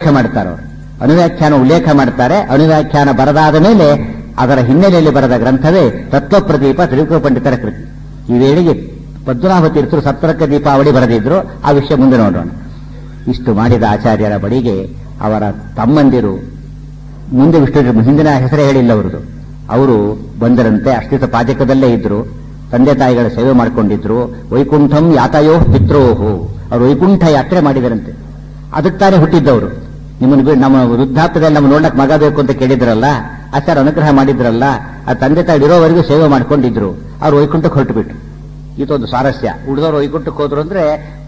ಅನುವ್ಯಾಖ್ಯ ಮಾಡ್ತಾರೆ ಅವರು ಅನುವ್ಯಾಖ್ಯಾನ ಉಲ್ಲೇಖ ಮಾಡ್ತಾರೆ ಅನುವ್ಯಾಖ್ಯಾನ ಬರದಾದ ಮೇಲೆ ಅದರ ಹಿನ್ನೆಲೆಯಲ್ಲಿ ಬರೆದ ಗ್ರಂಥವೇ ತತ್ವಪ್ರದೀಪ ತ್ರಿವಿಕ್ರಮ ಪಂಡಿತರ ಕೃತಿ ಈ ವೇಳೆಗೆ ಪದ್ಮನಾಭ ತೀರ್ಥರು ಸಪ್ತರಕ ದೀಪಾವಳಿ ಬರೆದಿದ್ರು ಆ ವಿಷಯ ಮುಂದೆ ನೋಡೋಣ ಇಷ್ಟು ಮಾಡಿದ ಆಚಾರ್ಯರ ಬಳಿಗೆ ಅವರ ತಮ್ಮಂದಿರು ಮುಂದೆ ವಿಷ್ಣು ಹಿಂದಿನ ಹೆಸರೇ ಹೇಳಿಲ್ಲ ಅವರದು ಅವರು ಬಂದರಂತೆ ಅಷ್ಟಿತ ಪಾಜಕದಲ್ಲೇ ಇದ್ರು ತಂದೆ ತಾಯಿಗಳ ಸೇವೆ ಮಾಡ್ಕೊಂಡಿದ್ರು ವೈಕುಂಠಂ ಯಾತಯೋ ಪಿತ್ರೋಹು ಅವರು ವೈಕುಂಠ ಯಾತ್ರೆ ಮಾಡಿದರಂತೆ ಅದಕ್ಕೆ ತಾನೇ ಹುಟ್ಟಿದ್ದವರು ನಿಮ್ಮನ್ನು ಬಿಡ್- ನಮ್ಮ ವೃದ್ಧಾಪ್ಯದಲ್ಲಿ ನಮ್ಮ ನೋಡ್ಲಕ್ ಮಗ ಬೇಕು ಅಂತ ಕೇಳಿದ್ರಲ್ಲ ಆಚಾರ ಅನುಗ್ರಹ ಮಾಡಿದ್ರಲ್ಲ ಆ ತಂದೆ ತಾಯಿ ಇರೋವರೆಗೂ ಸೇವೆ ಮಾಡ್ಕೊಂಡಿದ್ರು ಅವ್ರು ವೈಕುಂಠಕ್ಕೆ ಹೊರಟು ಬಿಟ್ರು ಇದೊಂದು ಸ್ವಾರಸ್ಯ ಉಳಿದವರು ವೈಕುಂಠಕ್ಕೆ ಹೋದ್ರು ಅಂದ್ರೆ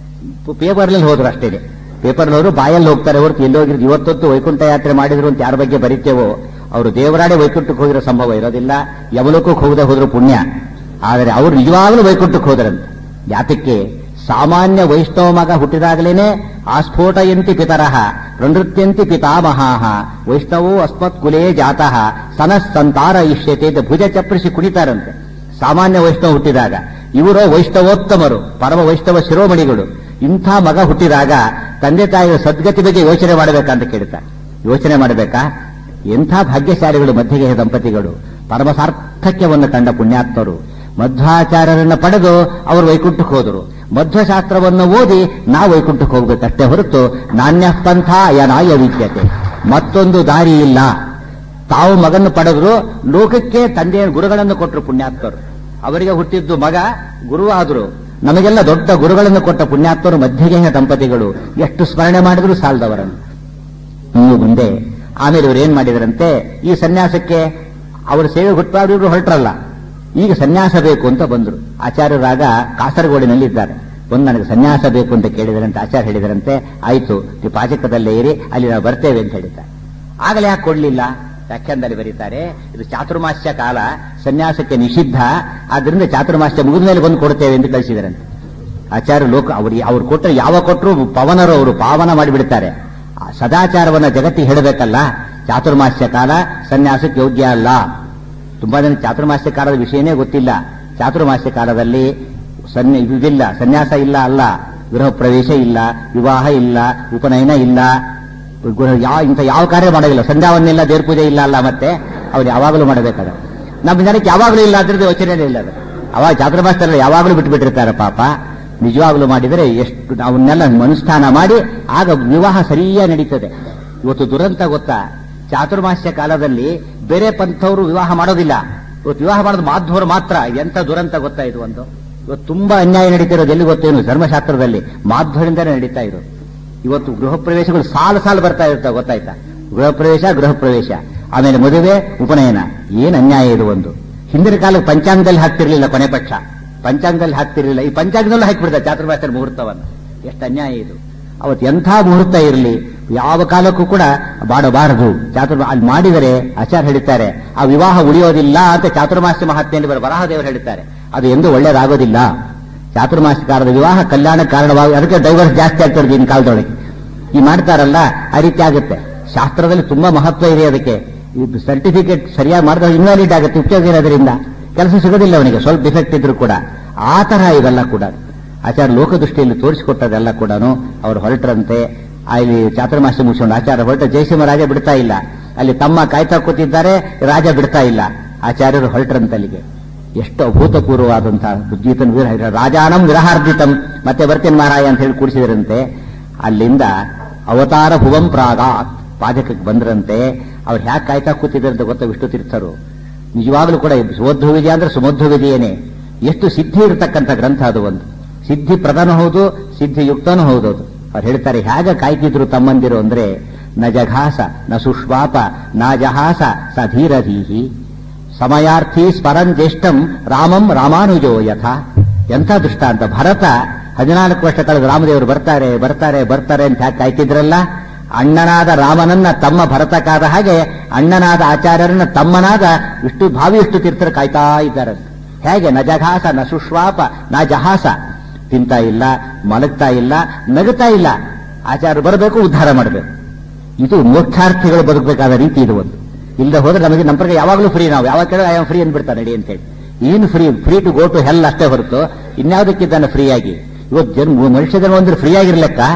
ಪೇಪರ್ನಲ್ಲಿ ಹೋದ್ರು ಅಷ್ಟೇ ಪೇಪರ್ನವರು ಬಾಯಲ್ಲಿ ಹೋಗ್ತಾರೆ ಹೊರತು ಎಲ್ಲಿ ಹೋಗಿದ್ರು ಇವತ್ತೊತ್ತು ವೈಕುಂಠ ಯಾತ್ರೆ ಮಾಡಿದ್ರು ಅಂತ ಯಾರ ಬಗ್ಗೆ ಬರೀತೇವೋ ಅವರು ದೇವರಾಡೆ ವೈಕುಂಠಕ್ಕೆ ಹೋಗಿರೋ ಸಂಭವ ಇರೋದಿಲ್ಲ ಯಮಲೋಕಕ್ಕೆ ಹೋಗದೆ ಹೋದ್ರು ಪುಣ್ಯ ಆದರೆ ಅವರು ನಿಜವಾಗಲೂ ವೈಕುಂಠಕ್ಕೆ ಹೋದರಂತೆ ಯಾತಕ್ಕೆ ಸಾಮಾನ್ಯ ವೈಷ್ಣವ ಮಗ ಹುಟ್ಟಿದಾಗಲೇನೆ ಆಸ್ಫೋಟಯಂತಿ ಪಿತರಃ ಪ್ರನೃತ್ಯಂತಿ ಪಿತಾಮಹಾಹ ವೈಷ್ಣವೋ ಅಸ್ಮತ್ ಕುಲೇ ಜಾತಃ ಸನಃ ಸಂತಾರ ಇಷ್ಯತೆ ಅಂತ ಭುಜ ಚಪ್ಪರಿಸಿ ಕುಣಿತಾರಂತೆ ಸಾಮಾನ್ಯ ವೈಷ್ಣವ ಹುಟ್ಟಿದಾಗ ಇವರು ವೈಷ್ಣವೋತ್ತಮರು ಪರಮ ವೈಷ್ಣವ ಶಿರೋಮಣಿಗಳು ಇಂಥ ಮಗ ಹುಟ್ಟಿದಾಗ ತಂದೆ ತಾಯಿಯ ಸದ್ಗತಿ ಬಗ್ಗೆ ಯೋಚನೆ ಮಾಡಬೇಕಂತ ಕೇಳ್ತಾರೆ ಯೋಚನೆ ಮಾಡಬೇಕಾ ಎಂಥ ಭಾಗ್ಯಶಾಲಿಗಳು ಮಧ್ಯಗೆಯ ದಂಪತಿಗಳು ಪರಮ ಸಾರ್ಥಕ್ಯವನ್ನು ಕಂಡ ಪುಣ್ಯಾತ್ಮರು ಮಧ್ವಾಚಾರ್ಯರನ್ನ ಪಡೆದು ಅವರು ವೈಕುಂಠಕ್ಕೆ ಹೋದರು ಮಧ್ವಶಾಸ್ತ್ರವನ್ನು ಓದಿ ನಾವು ವೈಕುಂಠಕ್ಕೆ ಹೋಗ್ಬೇಕಷ್ಟೇ ಹೊರತು ನಾಣ್ಯ ಪಂಥ ಯನಾಯ ವಿದ್ಯತೆ ಮತ್ತೊಂದು ದಾರಿ ಇಲ್ಲ ತಾವು ಮಗನ್ನು ಪಡೆದ್ರು ಲೋಕಕ್ಕೆ ತಂದೆಯ ಗುರುಗಳನ್ನು ಕೊಟ್ಟರು ಪುಣ್ಯಾತ್ಮರು ಅವರಿಗೆ ಹುಟ್ಟಿದ್ದು ಮಗ ಗುರು ಆದರು ನಮಗೆಲ್ಲ ದೊಡ್ಡ ಗುರುಗಳನ್ನು ಕೊಟ್ಟ ಪುಣ್ಯಾತ್ಮರು ಮಧ್ಯಗೆಯ ದಂಪತಿಗಳು ಎಷ್ಟು ಸ್ಮರಣೆ ಮಾಡಿದ್ರು ಸಾಲದವರನ್ನು ಇನ್ನು ಮುಂದೆ ಆಮೇಲೆ ಇವರು ಏನ್ ಮಾಡಿದರಂತೆ ಈ ಸನ್ಯಾಸಕ್ಕೆ ಅವರ ಸೇವೆ ಹುಟ್ಟಾದ್ರು ಹೊರಟ್ರಲ್ಲ ಈಗ ಸನ್ಯಾಸ ಬೇಕು ಅಂತ ಬಂದ್ರು ಆಚಾರ್ಯರಾಗ ಕಾಸರಗೋಡಿನಲ್ಲಿ ಇದ್ದಾರೆ ಒಂದು ನನಗೆ ಸನ್ಯಾಸ ಬೇಕು ಅಂತ ಕೇಳಿದರಂತೆ ಆಚಾರ್ಯ ಹೇಳಿದರಂತೆ ಆಯ್ತು ನೀವು ಪಾಚಕದಲ್ಲೇ ಇರಿ ಅಲ್ಲಿ ನಾವು ಬರ್ತೇವೆ ಅಂತ ಹೇಳಿದ್ದಾರೆ ಆಗಲೇ ಯಾಕೆ ಕೊಡ್ಲಿಲ್ಲ ವ್ಯಾಖ್ಯಾನದಲ್ಲಿ ಬರೀತಾರೆ ಇದು ಚಾತುರ್ಮಾಸ್ಯ ಕಾಲ ಸನ್ಯಾಸಕ್ಕೆ ನಿಷಿದ್ಧ ಆದ್ರಿಂದ ಚಾತುರ್ಮಾಸ್ಯ ಮುಗಿದ ಮೇಲೆ ಬಂದು ಕೊಡ್ತೇವೆ ಎಂದು ಕಳಿಸಿದರಂತೆ ಆಚಾರ್ಯ ಲೋಕ ಅವ್ರಿಗೆ ಅವ್ರು ಕೊಟ್ಟರೆ ಯಾವ ಕೊಟ್ಟರು ಪವನರು ಅವರು ಪಾವನ ಮಾಡಿಬಿಡ್ತಾರೆ ಆ ಸದಾಚಾರವನ್ನ ಜಗತ್ತಿಗೆ ಹೇಳಬೇಕಲ್ಲ ಚಾತುರ್ಮಾಸ್ಯ ಕಾಲ ಸನ್ಯಾಸಕ್ಕೆ ಯೋಗ್ಯ ಅಲ್ಲ ತುಂಬಾ ಜನ ಚಾತುರ್ಮಾಸ್ಯ ಕಾಲದ ವಿಷಯನೇ ಗೊತ್ತಿಲ್ಲ ಚಾತುರ್ಮಾಸ್ಯ ಕಾಲದಲ್ಲಿ ಸನ್ಯ ಇದಿಲ್ಲ ಸನ್ಯಾಸ ಇಲ್ಲ ಅಲ್ಲ ಗೃಹ ಪ್ರವೇಶ ಇಲ್ಲ ವಿವಾಹ ಇಲ್ಲ ಉಪನಯನ ಇಲ್ಲ ಗೃಹ- ಯಾವ ಇಂಥ ಯಾವ ಕಾರ್ಯ ಮಾಡೋದಿಲ್ಲ ಸಂಧ್ಯಾವನ್ನೆಲ್ಲ ದೇವ್ರ ಪೂಜೆ ಇಲ್ಲ ಅಲ್ಲ ಮತ್ತೆ ಅವ್ರು ಯಾವಾಗಲೂ ಮಾಡಬೇಕಾದ ನಮ್ಮ ಜನಕ್ಕೆ ಯಾವಾಗಲೂ ಇಲ್ಲ ಅದ್ರದ್ದು ಯೋಚನೆ ಇಲ್ಲ ಅದು ಅವಾಗ ಚಾತುರ್ಮಾಸ್ಯದಲ್ಲಿ ಯಾವಾಗಲೂ ಬಿಟ್ಟುಬಿಟ್ಟಿರ್ತಾರೆ ಪಾಪ ನಿಜವಾಗ್ಲೂ ಮಾಡಿದರೆ ಎಷ್ಟು ಅವನ್ನೆಲ್ಲ ಅನುಷ್ಠಾನ ಮಾಡಿ ಆಗ ವಿವಾಹ ಸರಿಯಾಗಿ ನಡೀತದೆ ಇವತ್ತು ದುರಂತ ಗೊತ್ತಾ ಚಾತುರ್ಮಾಸ್ಯ ಕಾಲದಲ್ಲಿ ಬೇರೆ ಪಂಥವರು ವಿವಾಹ ಮಾಡೋದಿಲ್ಲ ಇವತ್ತು ವಿವಾಹ ಮಾಡೋದು ಮಾಧ್ವರು ಮಾತ್ರ ಎಂತ ದುರಂತ ಗೊತ್ತಾ ಇದು ಒಂದು ಇವತ್ತು ತುಂಬಾ ಅನ್ಯಾಯ ನಡೀತಿರೋದು ಎಲ್ಲಿ ಗೊತ್ತೇನು ಧರ್ಮಶಾಸ್ತ್ರದಲ್ಲಿ ಮಾಧ್ವರಿಂದನೇ ನಡೀತಾ ಇರೋದು ಇವತ್ತು ಗೃಹ ಪ್ರವೇಶಗಳು ಸಾಲು ಸಾಲು ಬರ್ತಾ ಇರ್ತಾವೆ ಗೊತ್ತಾಯ್ತಾ ಗೃಹ ಪ್ರವೇಶ ಗೃಹ ಪ್ರವೇಶ ಆಮೇಲೆ ಮದುವೆ ಉಪನಯನ ಏನ್ ಅನ್ಯಾಯ ಇದು ಒಂದು ಹಿಂದಿನ ಕಾಲಕ್ಕೆ ಪಂಚಾಂಗದಲ್ಲಿ ಹಾಕ್ತಿರ್ಲಿಲ್ಲ ಕೊನೆ ಪಕ್ಷ ಪಂಚಾಂಗದಲ್ಲಿ ಹಾಕ್ತಿರ್ಲಿಲ್ಲ ಈ ಪಂಚಾಂಗದಲ್ಲೂ ಹಾಕಿಬಿಡ್ತಾರೆ ಚಾತುರ್ಮಾಸ್ಯರ ಮುಹೂರ್ತವನ್ನು ಎಷ್ಟು ಅನ್ಯಾಯ ಇದು ಅವತ್ತು ಎಂಥ ಮುಹೂರ್ತ ಇರಲಿ ಯಾವ ಕಾಲಕ್ಕೂ ಕೂಡ ಮಾಡಬಾರದು ಚಾತುರ್ ಅಲ್ಲಿ ಮಾಡಿದರೆ ಆಚಾರ ಹೇಳ್ತಾರೆ ಆ ವಿವಾಹ ಉಳಿಯೋದಿಲ್ಲ ಅಂತ ಚಾತುರ್ಮಾಸ್ಯ ಮಹಾತ್ಮೆಯಲ್ಲಿ ಬರ ವರಾಹದೇವರು ಹೇಳ್ತಾರೆ ಅದು ಎಂದು ಒಳ್ಳೇದಾಗೋದಿಲ್ಲ ಚಾತುರ್ಮಾಸ್ಯಕಾರದ ವಿವಾಹ ಕಲ್ಯಾಣ ಕಾರಣವಾಗಿ ಅದಕ್ಕೆ ಡೈವರ್ಸ್ ಜಾಸ್ತಿ ಆಗ್ತದೆ ಇನ್ ಕಾಲದೊಳಗೆ ಈ ಮಾಡ್ತಾರಲ್ಲ ಆ ರೀತಿ ಆಗುತ್ತೆ ಶಾಸ್ತ್ರದಲ್ಲಿ ತುಂಬಾ ಮಹತ್ವ ಇದೆ ಅದಕ್ಕೆ ಸರ್ಟಿಫಿಕೇಟ್ ಸರಿಯಾಗಿ ಮಾಡಿದ್ರೆ ಇನ್ವ್ಯಾಲಿಡ್ ಆಗುತ್ತೆ ಉಪಯೋಗ ಇರೋದ್ರಿಂದ ಕೆಲಸ ಸಿಗೋದಿಲ್ಲ ಅವನಿಗೆ ಸ್ವಲ್ಪ ಡಿಫೆಕ್ಟ್ ಇದ್ರು ಕೂಡ ಆ ತರಹ ಇವೆಲ್ಲ ಕೂಡ ಆಚಾರ ಲೋಕದೃಷ್ಟಿಯಲ್ಲಿ ತೋರಿಸಿಕೊಟ್ಟದೆಲ್ಲ ಕೂಡ ಅವರು ಹೊರಟ್ರಂತೆ ಅಲ್ಲಿ ಚಾತುರ್ಮಾಸ್ಯ ಮುಗಿಸ್ಕೊಂಡು ಆಚಾರ ಹೊರಟ ಜಯಸಿಂಹ ರಾಜ ಬಿಡ್ತಾ ಇಲ್ಲ ಅಲ್ಲಿ ತಮ್ಮ ಕಾಯ್ತಾ ಕೂತಿದ್ದಾರೆ ರಾಜ ಬಿಡ್ತಾ ಇಲ್ಲ ಆಚಾರ್ಯರು ಹೊರಟ್ರಂತೆ ಅಲ್ಲಿಗೆ ಎಷ್ಟು ಅಭೂತಪೂರ್ವವಾದಂತಹ ಉದ್ಗೀತನ ವೀರ ರಾಜಾನಂ ವಿರಹಾರ್ಜಿತಂ ಮತ್ತೆ ಬರ್ತೇನೆ ಮಹಾರಾಯ ಅಂತ ಹೇಳಿ ಕೂಡಿಸಿದ್ರಂತೆ ಅಲ್ಲಿಂದ ಅವತಾರ ಭುವಂ ಪ್ರಾಗಾತ್ ಪಾಜಕಕ್ಕೆ ಬಂದ್ರಂತೆ ಅವ್ರು ಹ್ಯಾಕ್ ಕಾಯ್ತಾ ಕೂತಿದ್ರಂತೆ ಗೊತ್ತಾ ವಿಷ್ಣು ತೀರ್ಥರು ನಿಜವಾಗ್ಲೂ ಕೂಡ ಸುಮಧ್ವ ವಿಜಯ ಅಂದ್ರೆ ಸುಮಧ್ವ ವಿಜಯನೇ ಎಷ್ಟು ಸಿದ್ಧಿ ಇರತಕ್ಕಂಥ ಗ್ರಂಥ ಅದು ಒಂದು ಸಿದ್ಧಿ ಪ್ರಧಾನ ಹೌದು ಸಿದ್ಧಿಯುಕ್ತನೂ ಹೌದು ಅದು ಅವ್ರು ಹೇಳ್ತಾರೆ ಹೇಗೆ ಕಾಯ್ತಿದ್ರು ತಮ್ಮಂದಿರು ಅಂದ್ರೆ ನ ಜಘಾಸ ನ ಸುಷ್ವಾಪ ನ ಜಹಾಸ ಸ ಧೀರಧೀಹಿ ಸಮಯಾರ್ಥಿ ಸ್ಮರನ್ ಜ್ಯೇಷ್ಠಂ ರಾಮಂ ರಾಮಾನುಜೋ ಯಥ ಎಂಥ ದೃಷ್ಟಾಂತ ಭರತ ಹದಿನಾಲ್ಕು ವರ್ಷ ಕಳೆದ ರಾಮದೇವರು ಬರ್ತಾರೆ ಬರ್ತಾರೆ ಬರ್ತಾರೆ ಅಂತ ಯಾಕೆ ಕಾಯ್ತಿದ್ರಲ್ಲ ಅಣ್ಣನಾದ ರಾಮನನ್ನ ತಮ್ಮ ಭರತಕ್ಕಾದ ಹಾಗೆ ಅಣ್ಣನಾದ ಆಚಾರ್ಯರನ್ನ ತಮ್ಮನಾದ ಇಷ್ಟು ಭಾವಿ ಇಷ್ಟು ತೀರ್ಥರು ಕಾಯ್ತಾ ಇದ್ದಾರೆ ಹೇಗೆ ನ ಜಘಾಸ ನ ಸುಶ್ವಾಪ ನ ಜಹಾಸ ತಿಂತಾ ಇಲ್ಲ ಮಲಗ್ತಾ ಇಲ್ಲ ನಗುತ್ತಾ ಇಲ್ಲ ಆಚಾರ್ಯರು ಬರಬೇಕು ಉದ್ಧಾರ ಮಾಡಬೇಕು ಇದು ಮೋಕ್ಷಾರ್ಥಿಗಳು ಬದುಕಬೇಕಾದ ರೀತಿ ಇದು ಒಂದು ಇಲ್ಲದೆ ಹೋದ್ರೆ ನಮಗೆ ನಮ್ಮ ಪ್ರಕಾರ ಯಾವಾಗಲೂ ಫ್ರೀ ನಾವು ಯಾವಾಗ ಕೇಳಿದ್ರೆ ಐ ಫ್ರೀ ಅಂದ್ಬಿಡ್ತಾರೆ ನಡಿ ಅಂತೇಳಿ ಏನು free free to go to hell ಅಷ್ಟೇ ಹೊರತು ಇನ್ಯಾವುದಕ್ಕಿದ್ದಾನೆ ಫ್ರೀ ಆಗಿ ಇವತ್ತು ಜನ್ಮ ಮನುಷ್ಯ ಜನ್ಮ ಅಂದ್ರೆ ಫ್ರೀ ಆಗಿರ್ಲೆಕ್ಕ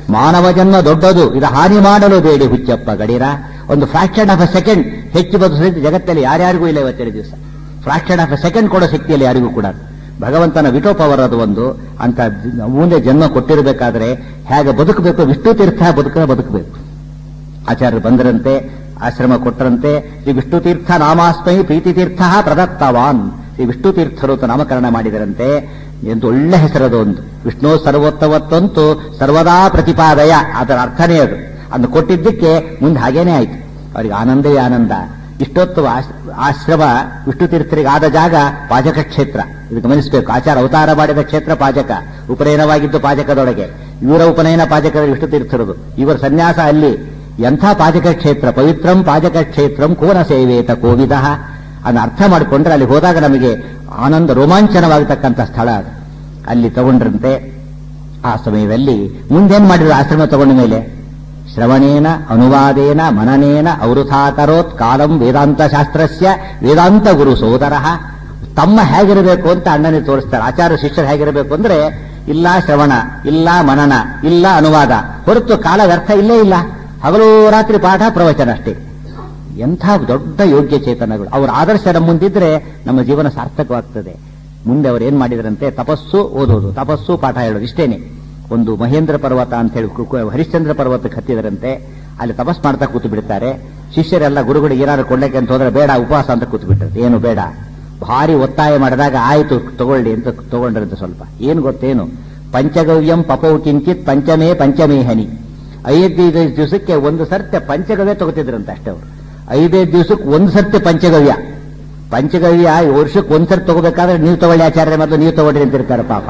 ಮಾನವ ಜನ್ಮ ದೊಡ್ಡದು ಇದು ಹಾನಿ ಮಾಡಲು ಬೇಡಿ ಹುಚ್ಚಪ್ಪ ಗಡಿರ ಒಂದು ಫ್ರಾಕ್ಷನ್ ಆಫ್ ಅ ಸೆಕೆಂಡ್ ಹೆಚ್ಚು ಬದುಕಿದ ಜಗತ್ತಲ್ಲಿ ಯಾರ್ಯಾರಿಗೂ ಇಲ್ಲ ಇವತ್ತೆರಡು ದಿವಸ ಫ್ರಾಕ್ಷನ್ ಆಫ್ ಅ ಸೆಕೆಂಡ್ ಕೊಡೋ ಶಕ್ತಿಯಲ್ಲಿ ಯಾರಿಗೂ ಕೂಡ ಭಗವಂತನ ವಿಟೋ ಪವರ್ ಅದು ಒಂದು ಅಂತ ಮುಂದೆ ಜನ್ಮ ಕೊಟ್ಟಿರಬೇಕಾದ್ರೆ ಹೇಗೆ ಬದುಕಬೇಕು ವಿಷ್ಣು ತೀರ್ಥ ಬದುಕ ಬದುಕಬೇಕು ಆಚಾರ್ಯರು ಬಂದರಂತೆ ಆಶ್ರಮ ಕೊಟ್ಟರಂತೆ ಶ್ರೀ ವಿಷ್ಣು ತೀರ್ಥ ನಾಮಾಸ್ಮೈ ಪ್ರೀತಿ ತೀರ್ಥ ಪ್ರದತ್ತವಾನ್ ಶ್ರೀ ವಿಷ್ಣು ತೀರ್ಥರು ಅಂತ ನಾಮಕರಣ ಮಾಡಿದರಂತೆ ಎಂದು ಒಳ್ಳೆ ಹೆಸರದು ಒಂದು ವಿಷ್ಣು ಸರ್ವೋತ್ತವತ್ತಂತೂ ಸರ್ವದಾ ಪ್ರತಿಪಾದಯ ಅದರ ಅರ್ಥನೇ ಅದು ಅದನ್ನು ಕೊಟ್ಟಿದ್ದಕ್ಕೆ ಮುಂದೆ ಹಾಗೇನೆ ಆಯ್ತು ಅವರಿಗೆ ಆನಂದೇ ಆನಂದ ಇಷ್ಟೊತ್ತು ಆಶ್- ಆಶ್ರಮ ವಿಷ್ಣು ತೀರ್ಥರಿಗೆ ಆದ ಜಾಗ ಪಾಜಕ ಕ್ಷೇತ್ರ ಇದು ಗಮನಿಸಬೇಕು ಆಚಾರ ಅವತಾರ ಮಾಡಿದ ಕ್ಷೇತ್ರ ಪಾಜಕ ಉಪನಯನವಾಗಿದ್ದು ಪಾಜಕದೊಳಗೆ ಇವರ ಉಪನಯನ ಪಾಜಕದ ವಿಷ್ಣು ತೀರ್ಥರದು ಇವರ ಸನ್ಯಾಸ ಅಲ್ಲಿ ಎಂಥ ಪಾಜಕ ಕ್ಷೇತ್ರ ಪವಿತ್ರಂ ಪಾಜಕ ಕ್ಷೇತ್ರಂ ಕೋನ ಸೇವೇತ ಕೋವಿದ ಅನ್ನು ಅರ್ಥ ಮಾಡಿಕೊಂಡ್ರೆ ಅಲ್ಲಿ ಹೋದಾಗ ನಮಗೆ ಆನಂದ ರೋಮಾಂಚನವಾಗತಕ್ಕಂಥ ಸ್ಥಳ ಅದು ಅಲ್ಲಿ ತಗೊಂಡ್ರಂತೆ ಆ ಸಮಯದಲ್ಲಿ ಮುಂದೇನ್ ಮಾಡಿದ್ರು ಆಶ್ರಮ ತಗೊಂಡ ಮೇಲೆ ಶ್ರವಣೇನ ಅನುವಾದೇನ ಮನನೇನ ಔರುಥಾಕರೋತ್ ಕಾಲಂ ವೇದಾಂತ ಶಾಸ್ತ್ರಸ್ಯ ವೇದಾಂತ ಗುರು ಸೋದರ ತಮ್ಮ ಹೇಗಿರಬೇಕು ಅಂತ ಅಣ್ಣನೇ ತೋರಿಸ್ತಾರೆ ಆಚಾರ್ಯ ಶಿಷ್ಯರು ಹೇಗಿರಬೇಕು ಅಂದ್ರೆ ಇಲ್ಲ ಶ್ರವಣ ಇಲ್ಲ ಮನನ ಇಲ್ಲ ಅನುವಾದ ಹೊರತು ಕಾಲ ವ್ಯರ್ಥ ಇಲ್ಲೇ ಇಲ್ಲ ಹಗಲು ರಾತ್ರಿ ಪಾಠ ಪ್ರವಚನ ಅಷ್ಟೇ ಎಂಥ ದೊಡ್ಡ ಯೋಗ್ಯ ಚೇತನಗಳು ಅವರ ಆದರ್ಶ ನಮ್ಮ ಮುಂದಿದ್ರೆ ನಮ್ಮ ಜೀವನ ಸಾರ್ಥಕವಾಗ್ತದೆ ಮುಂದೆ ಅವರು ಏನ್ ಮಾಡಿದ್ರಂತೆ ತಪಸ್ಸು ಓದೋದು ತಪಸ್ಸು ಪಾಠ ಹೇಳೋದು ಇಷ್ಟೇನೆ ಒಂದು ಮಹೇಂದ್ರ ಪರ್ವತ ಅಂತ ಹೇಳಿ ಕು- ಕು- ಹರಿಶ್ಚಂದ್ರ ಪರ್ವತಕ್ಕೆ ಹತ್ತಿದರಂತೆ ಅಲ್ಲಿ ತಪಸ್ ಮಾಡ್ತಾ ಕೂತು ಬಿಡ್ತಾರೆ ಶಿಷ್ಯರೆಲ್ಲ ಗುರುಗಳಿಗೆ ಏನಾದ್ರು ಕೊಡ್ಲಿಕ್ಕೆ ಅಂತ ಹೋದ್ರೆ ಬೇಡ ಉಪವಾಸ ಅಂತ ಕೂತು ಬಿಟ್ಟಿರುತ್ತೆ ಏನು ಬೇಡ ಭಾರಿ ಒತ್ತಾಯ ಮಾಡಿದಾಗ ಆಯ್ತು ತಗೊಳ್ಳಿ ಅಂತ ತಗೊಂಡ್ರಂತೆ ಸ್ವಲ್ಪ ಏನ್ ಗೊತ್ತೇನು ಪಂಚಗವ್ಯಂ ಪಪೌ ಕಿಂಚಿತ್ ಪಂಚಮೇ ಪಂಚಮೇ ಹನಿ ಐದೈದು ದಿವಸಕ್ಕೆ ಒಂದು ಸರ್ತೆ ಪಂಚಗವ್ಯ ತಗೋತಿದ್ರಂತೆ ಅಷ್ಟೇ ಅವರು ಐದೈದು ದಿವಸಕ್ಕೆ ಒಂದು ಸರ್ತಿ ಪಂಚಗವ್ಯ ಪಂಚಗವ್ಯ ವರ್ಷಕ್ಕೆ ಒಂದ್ ಸರ್ತಿ ತಗೋಬೇಕಾದ್ರೆ ನೀವು ತಗೊಳ್ಳಿ ಆಚಾರ್ಯ ಮೊದಲು ನೀವು ತಗೊಳ್ಳಿ ಅಂತಿರ್ತಾರೆ ಪಾಪ